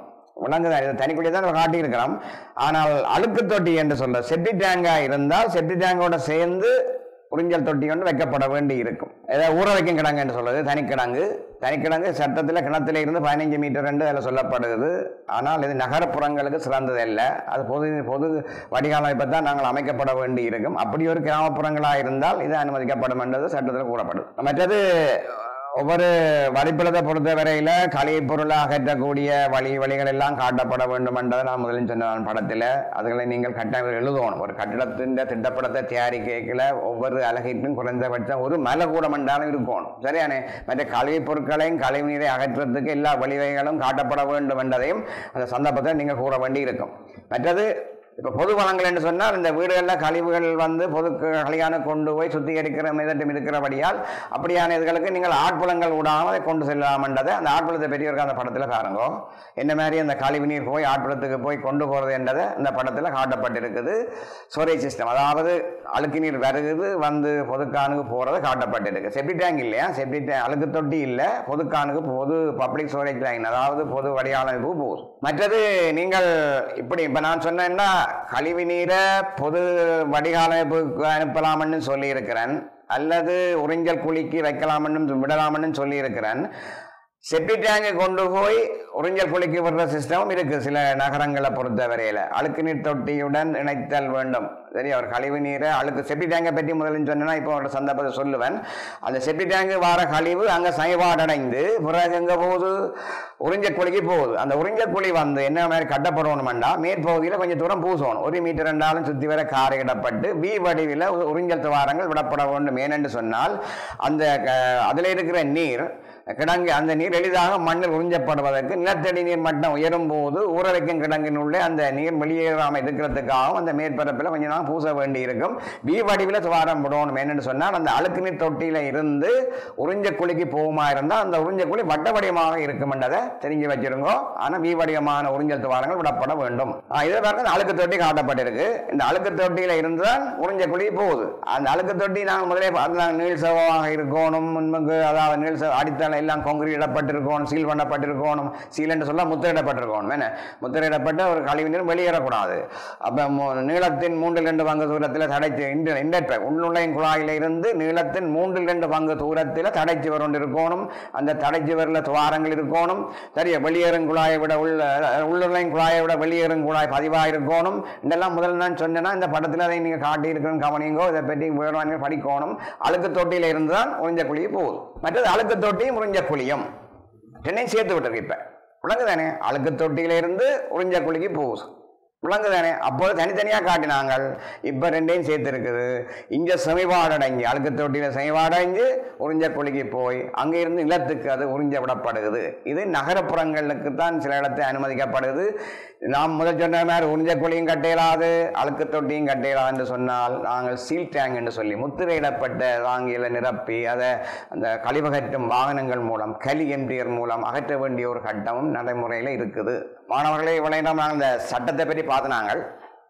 விளங்குதா இது தனிக்குள்ளே தான் காட்டியிருக்கிறோம் ஆனால் அழுக்கு தொட்டி என்று சொல்ற செப்டி டேங்கா இருந்தால் செப்டி டேங்கோட சேர்ந்து உறிஞ்சல் தொட்டி கொண்டு வைக்கப்பட வேண்டி இருக்கும் ஏதாவது ஊற வைக்கும் கிடங்கு என்று சொல்றது தனிக்கிடங்கு தனிக்கிடங்கு சட்டத்தில் கிணத்துல இருந்து பதினஞ்சு மீட்டர் என்று அதில் சொல்லப்படுகிறது ஆனால் இது நகரப்புறங்களுக்கு சிறந்தது அல்ல அது பொது பொது வடிகாலமைப்பை தான் நாங்கள் அமைக்கப்பட வேண்டி இருக்கும் அப்படி ஒரு கிராமப்புறங்களாக இருந்தால் இது அனுமதிக்கப்படும் என்றது சட்டத்தில் கூறப்படுது மற்றது ஒவ்வொரு வழிப்பிடத்தை பொறுத்தவரையில கழிவுப் பொருளை அகற்றக்கூடிய வழி வழிகள் எல்லாம் காட்டப்பட வேண்டும் என்றதை நான் முதலில் சொன்ன படத்தில் அதுகளை நீங்கள் கட்டாயம் எழுதணும் ஒரு கட்டிடத்தின் திட்டப்படத்தை தயாரிக்கல ஒவ்வொரு அலகிற்கும் குறைந்தபட்சம் ஒரு மலை கூடம் என்றாலும் இருக்கணும் சரியானே மற்ற கழிவுப் பொருட்களையும் கழிவு நீரை அகற்றுறதுக்கு எல்லா வழிவகைகளும் காட்டப்பட வேண்டும் என்றதையும் அந்த சந்தர்ப்பத்தை நீங்கள் கூற வேண்டி இருக்கும் மற்றது இப்போ பொது வளங்கள் என்று சொன்னால் இந்த வீடுகளில் கழிவுகள் வந்து பொது கழியான கொண்டு போய் சுத்திகரிக்கிற மிதட்டும் இருக்கிறபடியால் அப்படியான இதுகளுக்கு நீங்கள் ஆட்புலங்கள் விடாமல் அதை கொண்டு செல்லாமன்றதை அந்த ஆட்புலத்தை பெரியவருக்கு அந்த படத்தில் பாருங்க என்ன மாதிரி அந்த கழிவு நீர் போய் ஆட்புலத்துக்கு போய் கொண்டு போகிறது என்றதை இந்த படத்தில் காட்டப்பட்டிருக்குது ஸ்டோரேஜ் சிஸ்டம் அதாவது அழுக்கு நீர் வருகுது வந்து பொதுக்கானுக்கு போகிறது காட்டப்பட்டிருக்கு செப்டி டேங்க் இல்லையா செப்டி டேங்க் அழுக்கு தொட்டி இல்லை பொதுக்கானுக்கு பொது பப்ளிக் ஸ்டோரேஜ் டேங்க் அதாவது பொது வடிகாலமைப்பு போகுது மற்றது நீங்கள் இப்படி இப்போ நான் சொன்னேன்னா கழிவு நீரை பொது வடிகாலமைப்புக்கு அனுப்பலாம்னு சொல்லியிருக்கிறேன் அல்லது உறிஞ்சல் குழிக்கு வைக்கலாம்னு விடலாம்னு சொல்லியிருக்கிறேன் செப்டி டேங்கை கொண்டு போய் உறிஞ்சல் குழிக்கு விடுற சிஸ்டமும் இருக்கு சில நகரங்களை பொறுத்தவரையில அழுக்கு நீர் தொட்டியுடன் இணைத்தல் வேண்டும் சரி அவர் கழிவு நீரை அழுக்கு செப்டி டேங்கை பற்றி முதல்ல சொன்னா இப்போ ஒரு சந்தர்ப்பத்தை சொல்லுவேன் அந்த செப்டி டேங்கு வார கழிவு அங்கே சைவாடடைந்து பிறகு எங்கே போகுது உறிஞ்ச குழிக்கு போகுது அந்த உறிஞ்ச குழி வந்து என்ன மாதிரி கட்டப்படணுமெண்டா மேற்பகுதியில் கொஞ்சம் தூரம் பூசணும் ஒரு மீட்டர் ரெண்டாலும் சுற்றி வர காரையிடப்பட்டு வி வடிவில் உறிஞ்சல் துவாரங்கள் விடப்பட வேண்டும் ஏனென்று சொன்னால் அந்த அதில் இருக்கிற நீர் கிடங்கு அந்த நீர் எளிதாக மண்ணில் உறிஞ்சப்படுவதற்கு நிலத்தடி நீர் மட்டம் உயரும் போது ஊற வைக்கும் கிடங்கினுள்ளே அந்த நீர் வெளியேறாமல் இருக்கிறதுக்காகவும் அந்த மேற்பரப்பில் கொஞ்ச நாள் பூச வேண்டி இருக்கும் வி வடிவில் துவாரம் விடணும் என்னன்னு சொன்னால் அந்த அழுக்கு நீர் தொட்டியில் இருந்து உறிஞ்ச குழிக்கு போகுமா இருந்தால் அந்த உறிஞ்ச குழி வட்ட வடிவமாக இருக்கும்ன்றதை தெரிஞ்சு வச்சிருங்கோ ஆனால் வி வடிவமான உறிஞ்சல் துவாரங்கள் விடப்பட வேண்டும் இதில் பாருங்க இந்த அழுக்கு தொட்டி காட்டப்பட்டிருக்கு இந்த அழுக்கு தொட்டியில் இருந்து தான் உறிஞ்ச குழி போகுது அந்த அழுக்கு தொட்டி நாங்கள் முதலே பார்த்து நீள் செவமாக இருக்கணும் முன்புக்கு அதாவது நீள் செவ அடித்தளம் எல்லாம் கொங்கிரீட் இடப்பட்டிருக்கணும் சீல் பண்ணப்பட்டிருக்கணும் சீல் என்று சொல்ல முத்திரையிடப்பட்டிருக்கணும் என்ன முத்திரையிடப்பட்ட ஒரு கழிவு நீர் வெளியேறக்கூடாது அப்போ நீளத்தின் மூன்றில் ரெண்டு பங்கு தூரத்தில் தடைச்சு இன்டர் இன்டர்பேக் உள்நுழையும் குழாயில இருந்து நீளத்தின் மூன்றில் ரெண்டு பங்கு தூரத்தில் தடைச்சு வரும் இருக்கணும் அந்த தடைச்சு வரல துவாரங்கள் இருக்கணும் சரியா வெளியேறும் குழாயை விட உள்ள உள்ளுழையும் குழாயை விட வெளியேறும் குழாய் பதிவாக இருக்கணும் இதெல்லாம் முதல்ல நான் சொன்னேன்னா இந்த படத்தில் அதை நீங்கள் காட்டியிருக்கணும் கவனிங்கோ இதை பற்றி விவரமாக படிக்கணும் அழுக்கு தொட்டியில் இருந்து தான் உறிஞ்ச குழி போகுது மற்றது அழுக்கு தொட்டியும் உறிஞ்ச குழியும் ரெண்டையும் சேர்த்து விட்டுருக்கு இப்போ விளங்கு தானே அழுக்கு தொட்டியில இருந்து உறிஞ்ச குழிக்கு போகுது விளங்கு தானே அப்போது தனித்தனியாக காட்டினாங்கள் இப்போ ரெண்டையும் சேர்த்து இருக்குது இங்கே செமிவாடடைஞ்சு அழுக்கு தொட்டியில் செமிவாடடைஞ்சு உறிஞ்ச குழிக்கு போய் அங்கே இருந்து நிலத்துக்கு அது உறிஞ்ச விடப்படுகிறது இது நகரப்புறங்களுக்கு தான் சில இடத்தை அனுமதிக்கப்படுது நாம் முதல் சொன்ன மாதிரி உறிஞ்ச குழியும் கட்டையிலாது அழுக்கு தொட்டியும் கட்டையிலாது என்று சொன்னால் நாங்கள் சீல் டேங்க் என்று சொல்லி முத்திரையிடப்பட்ட வாங்கியில நிரப்பி அதை அந்த கழிவகற்றும் வாகனங்கள் மூலம் கலி எம்பியர் மூலம் அகற்ற வேண்டிய ஒரு கட்டமும் நடைமுறையில் இருக்குது மாணவர்களே இவ்வளவு நேரம் நாங்கள் இந்த சட்டத்தை பற்றி பார்த்து நாங்கள்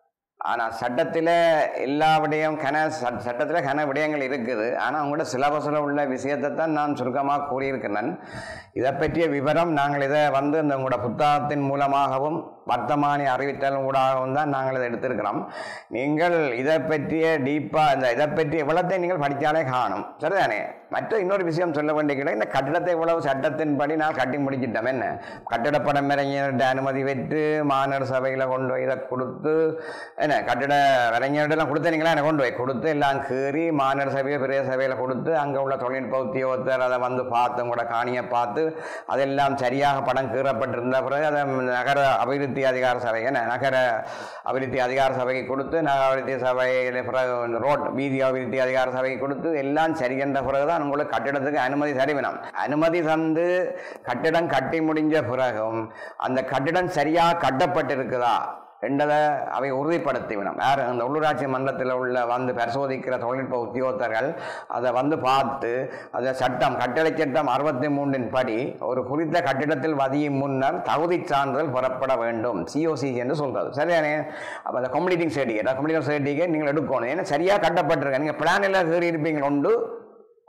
ஆனால் சட்டத்தில் எல்லா விடயம் கன சட்டத்தில் கன விடயங்கள் இருக்குது ஆனால் அவங்களோட சிலபஸில் உள்ள விஷயத்தை தான் நான் சுருக்கமாக கூறியிருக்கிறேன் இதை பற்றிய விவரம் நாங்கள் இதை வந்து இந்த உங்களோட புத்தகத்தின் மூலமாகவும் வர்த்தமானி அறிவித்தல் ஊடாகவும் தான் நாங்கள் இதை எடுத்திருக்கிறோம் நீங்கள் இதை பற்றிய டீப்பாக இந்த இதை பற்றிய இவ்வளத்தை நீங்கள் படித்தாலே காணும் சரிதானே மற்ற இன்னொரு விஷயம் சொல்ல வேண்டிய இந்த கட்டிடத்தை இவ்வளவு சட்டத்தின்படி நான் கட்டி முடிச்சிட்டோம் என்ன கட்டிடப்படம் இளைஞர்கிட்ட அனுமதி பெற்று மாநகர சபையில் கொண்டு போய் இதை கொடுத்து என்ன கட்டிட இளைஞர்கிட்டலாம் கொடுத்தீங்களா எனக்கு கொண்டு போய் கொடுத்து எல்லாம் கீறி மாநகர சபையை பெரிய சபையில் கொடுத்து அங்கே உள்ள தொழில்நுட்ப உத்தியோகத்தர் அதை வந்து பார்த்து கூட காணியை பார்த்து அதெல்லாம் சரியாக படம் கீறப்பட்டிருந்த பிறகு அதை நகர அபிவிருத்தி அதிகார சபை என்ன நகர அபிவிருத்தி அதிகார சபைக்கு கொடுத்து நகர அபிவிருத்தி சபையில் பிறகு ரோட் வீதி அபிவிருத்தி அதிகார சபைக்கு கொடுத்து எல்லாம் சரி என்ற பிறகு தான் உங்களுக்கு கட்டிடத்துக்கு அனுமதி தருவினம் அனுமதி தந்து கட்டிடம் கட்டி முடிஞ்ச பிறகும் அந்த கட்டிடம் சரியாக கட்டப்பட்டிருக்குதா என்றதை அவை உறுதிப்படுத்திவிடும் யார் அந்த உள்ளூராட்சி மன்றத்தில் உள்ள வந்து பரிசோதிக்கிற தொழில்நுட்ப உத்தியோகத்தர்கள் அதை வந்து பார்த்து அந்த சட்டம் கட்டளை சட்டம் அறுபத்தி மூன்றின் படி ஒரு குறித்த கட்டிடத்தில் வதியும் முன்னர் தகுதி சான்றிதழ் பெறப்பட வேண்டும் சிஓசி என்று சொல்கிறது சரியானே அப்போ அந்த கம்ப்ளீட்டிங் சர்டிஃபிகேட் கம்ப்ளீட்டிங் சர்டிஃபிகேட் நீங்கள் எடுக்கணும் ஏன்னா சரியாக கட்டப்பட்டிருக்க நீங்கள் பிளானில் கீறி இருப்பீங்க உண்டு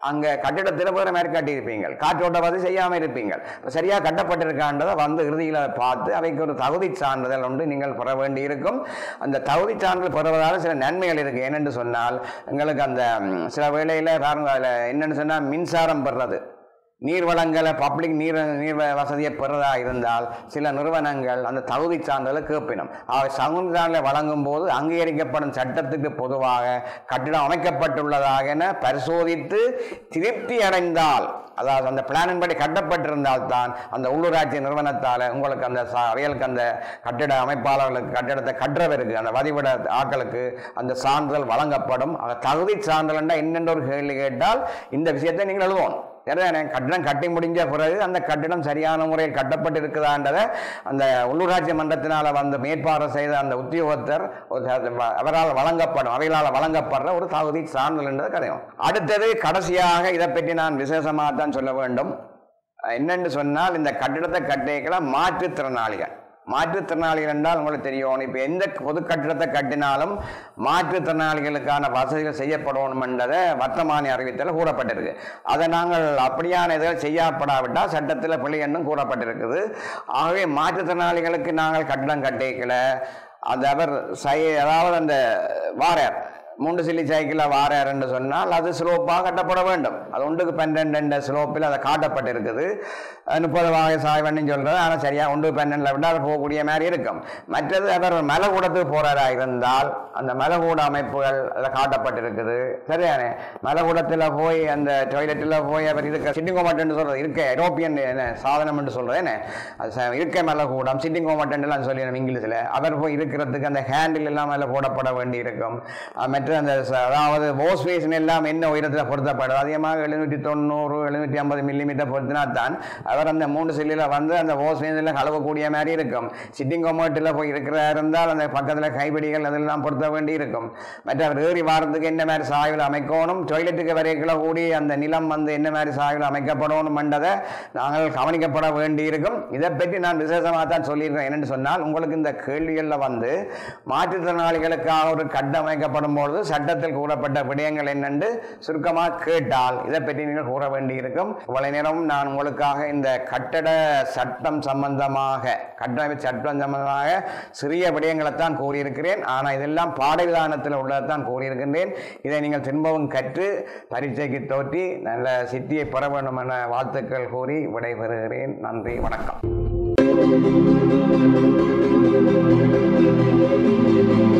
அங்கே கட்டிடத்தில் வேறு மாதிரி கட்டியிருப்பீங்க காற்றோட்ட வசதி செய்யாமல் இருப்பீங்க இப்ப சரியா கட்டப்பட்டிருக்கான்றதை வந்து இறுதியில் பார்த்து அவைக்கு ஒரு தகுதி சான்றிதழ் ஒன்று நீங்கள் பெற வேண்டி இருக்கும் அந்த தகுதி சான்றிதழ் பெறுவதால் சில நன்மைகள் இருக்கு என்னென்று சொன்னால் எங்களுக்கு அந்த ம், சில வேளையில் பாருங்க அதில் என்னென்னு சொன்னால் மின்சாரம் பெறுறது நீர் வளங்களை பப்ளிக் நீர் நீர் வ- வசதியை பெறதா இருந்தால் சில நிறுவனங்கள் அந்த தகுதி சான்றிதழை கேட்பினும் அவை தகுதி சான்றிதழை வழங்கும் போது அங்கீகரிக்கப்படும் சட்டத்துக்கு பொதுவாக கட்டிடம் அமைக்கப்பட்டுள்ளதாக என பரிசோதித்து திருப்தி அடைந்தால் அதாவது அந்த பிளானின் படி கட்டப்பட்டிருந்தால் தான் அந்த உள்ளூராட்சி நிறுவனத்தால் உங்களுக்கு அந்த சா- அவைகளுக்கு அந்த கட்டிட அமைப்பாளர்களுக்கு கட்டிடத்தை கட்டுறவருக்கு அந்த வதிவிட ஆட்களுக்கு அந்த சான்றிதழ் வழங்கப்படும் அந்த தகுதி சான்றிதழ்னா என்னென்ற ஒரு கேள்வி கேட்டால் இந்த விஷயத்தை நீங்கள் எழுதுவோம் சரிதானே கட்டிடம் கட்டி முடிஞ்ச பிறகு அந்த கட்டிடம் சரியான முறையில் கட்டப்பட்டிருக்குதான்றதை அந்த உள்ளூராட்சி மன்றத்தினால் வந்து மேற்பார்வை செய்த அந்த உத்தியோகத்தர் ஒரு அ- அவரால் வழங்கப்படும் அவைகளால் வழங்கப்படுற ஒரு தகுதி சான்றிதழ் என்றது கதையும் அடுத்தது கடைசியாக இதை பற்றி நான் விசேஷமாக தான் சொல்ல வேண்டும் என்னென்று சொன்னால் இந்த கட்டிடத்தை கட்டிக்கலாம் மாற்றுத்திறனாளிகள் மாற்றுத்திறனாளிகள் என்றால் உங்களுக்கு தெரியும் இப்போ எந்த பொது கட்டிடத்தை கட்டினாலும் மாற்றுத்திறனாளிகளுக்கான வசதிகள் செய்யப்படணும் என்றதை வர்த்தமானி அறிவித்தல் கூறப்பட்டிருக்கு அதை நாங்கள் அப்படியான இதில் செய்யப்படாவிட்டால் சட்டத்தில் பிழை என்னும் கூறப்பட்டிருக்குது ஆகவே மாற்றுத்திறனாளிகளுக்கு நாங்கள் கட்டிடம் கட்டிக்கல அது அவர் சை அதாவது அந்த வாரர் மூன்று சில்லி சைக்கிளில் வாரர் என்று சொன்னால் அது ஸ்லோப்பாக கட்டப்பட வேண்டும் அது ஒன்றுக்கு பன்னெண்டு என்ற ஸ்லோப்பில் அதை காட்டப்பட்டிருக்குது அது முப்பது வகை சாய்வன்னு சொல்கிறது ஆனால் சரியா ஒன்று பன்னெண்டில் விட அது போகக்கூடிய மாதிரி இருக்கும் மற்றது அவர் மலைக்கூடத்துக்கு போகிறதா இருந்தால் அந்த மலைக்கூட அமைப்புகள் அதில் காட்டப்பட்டிருக்குது சரியானே மலைக்கூடத்தில் போய் அந்த டாய்லெட்டில் போய் அவர் இருக்க சிட்டிங் கோமட்டுன்னு சொல்கிறது இருக்க ஐரோப்பியன் என்ன சாதனம் என்று சொல்கிறது என்ன அது ச- இருக்க மலைக்கூடம் சிட்டிங் கோமட்டுன்னு சொல்லிடணும் இங்கிலீஷில் அவர் போய் இருக்கிறதுக்கு அந்த ஹேண்டில் எல்லாம் அதில் போடப்பட வேண்டி இருக்கும் அஹ் மற்ற அந்த ச- அதாவது வாஷ் பேசின் எல்லாம் என்ன உயரத்தில் பொருத்தப்படும் அதிகமாக எழுநூற்றி தொண்ணூறு எழுநூற்றி ஐம்பது மில்லிமீட்டர் பொருத்தினா தான் அவர் அந்த மூணு சில்லில் வந்து அந்த வாஷ் பேசினில் கழுவக்கூடிய மாதிரி இருக்கும் சிட்டிங் கோமட்டில் போய் இருக்கிறா இருந்தால் அந்த பக்கத்தில் கைப்பிடிகள் அதெல்லாம் பொருத்த வேண்டி இருக்கும் மற்ற அவர் ஏறி வாரத்துக்கு என்ன மாதிரி சாய்வில் அமைக்கணும் டாய்லெட்டுக்கு வரைக்குள்ள கூடி அந்த நிலம் வந்து என்ன மாதிரி சாய்வில் அமைக்கப்படணும் என்றதை நாங்கள் கவனிக்கப்பட வேண்டி இருக்கும் இதை பற்றி நான் விசேஷமாக தான் சொல்லியிருக்கேன் என்னென்னு சொன்னால் உங்களுக்கு இந்த கேள்விகளில் வந்து மாற்றுத்திறனாளிகளுக்காக ஒரு கட்டம் அமைக்கப்படும் பொழுது சட்டத்தில் கூறப்பட்ட விடயங்கள் என்னென்று சுருக்கமாக கேட்டால் இதை பற்றி நீங்கள் கூற வேண்டி இருக்கும் இவ்வளவு நேரம் நான் உங்களுக்காக இந்த கட்டட சட்டம் சம்பந்தமாக கட்டமைப்பு சட்டம் சம்பந்தமாக சிறிய விடயங்களைத்தான் கூறியிருக்கிறேன் ஆனால் இதெல்லாம் பாடவிதானத்தில் உள்ளதைத்தான் கூறியிருக்கின்றேன் இதை நீங்கள் திரும்பவும் கற்று பரீட்சைக்கு தோற்றி நல்ல சித்தியை பெற வேண்டும் என வாழ்த்துக்கள் கூறி விடைபெறுகிறேன் நன்றி வணக்கம்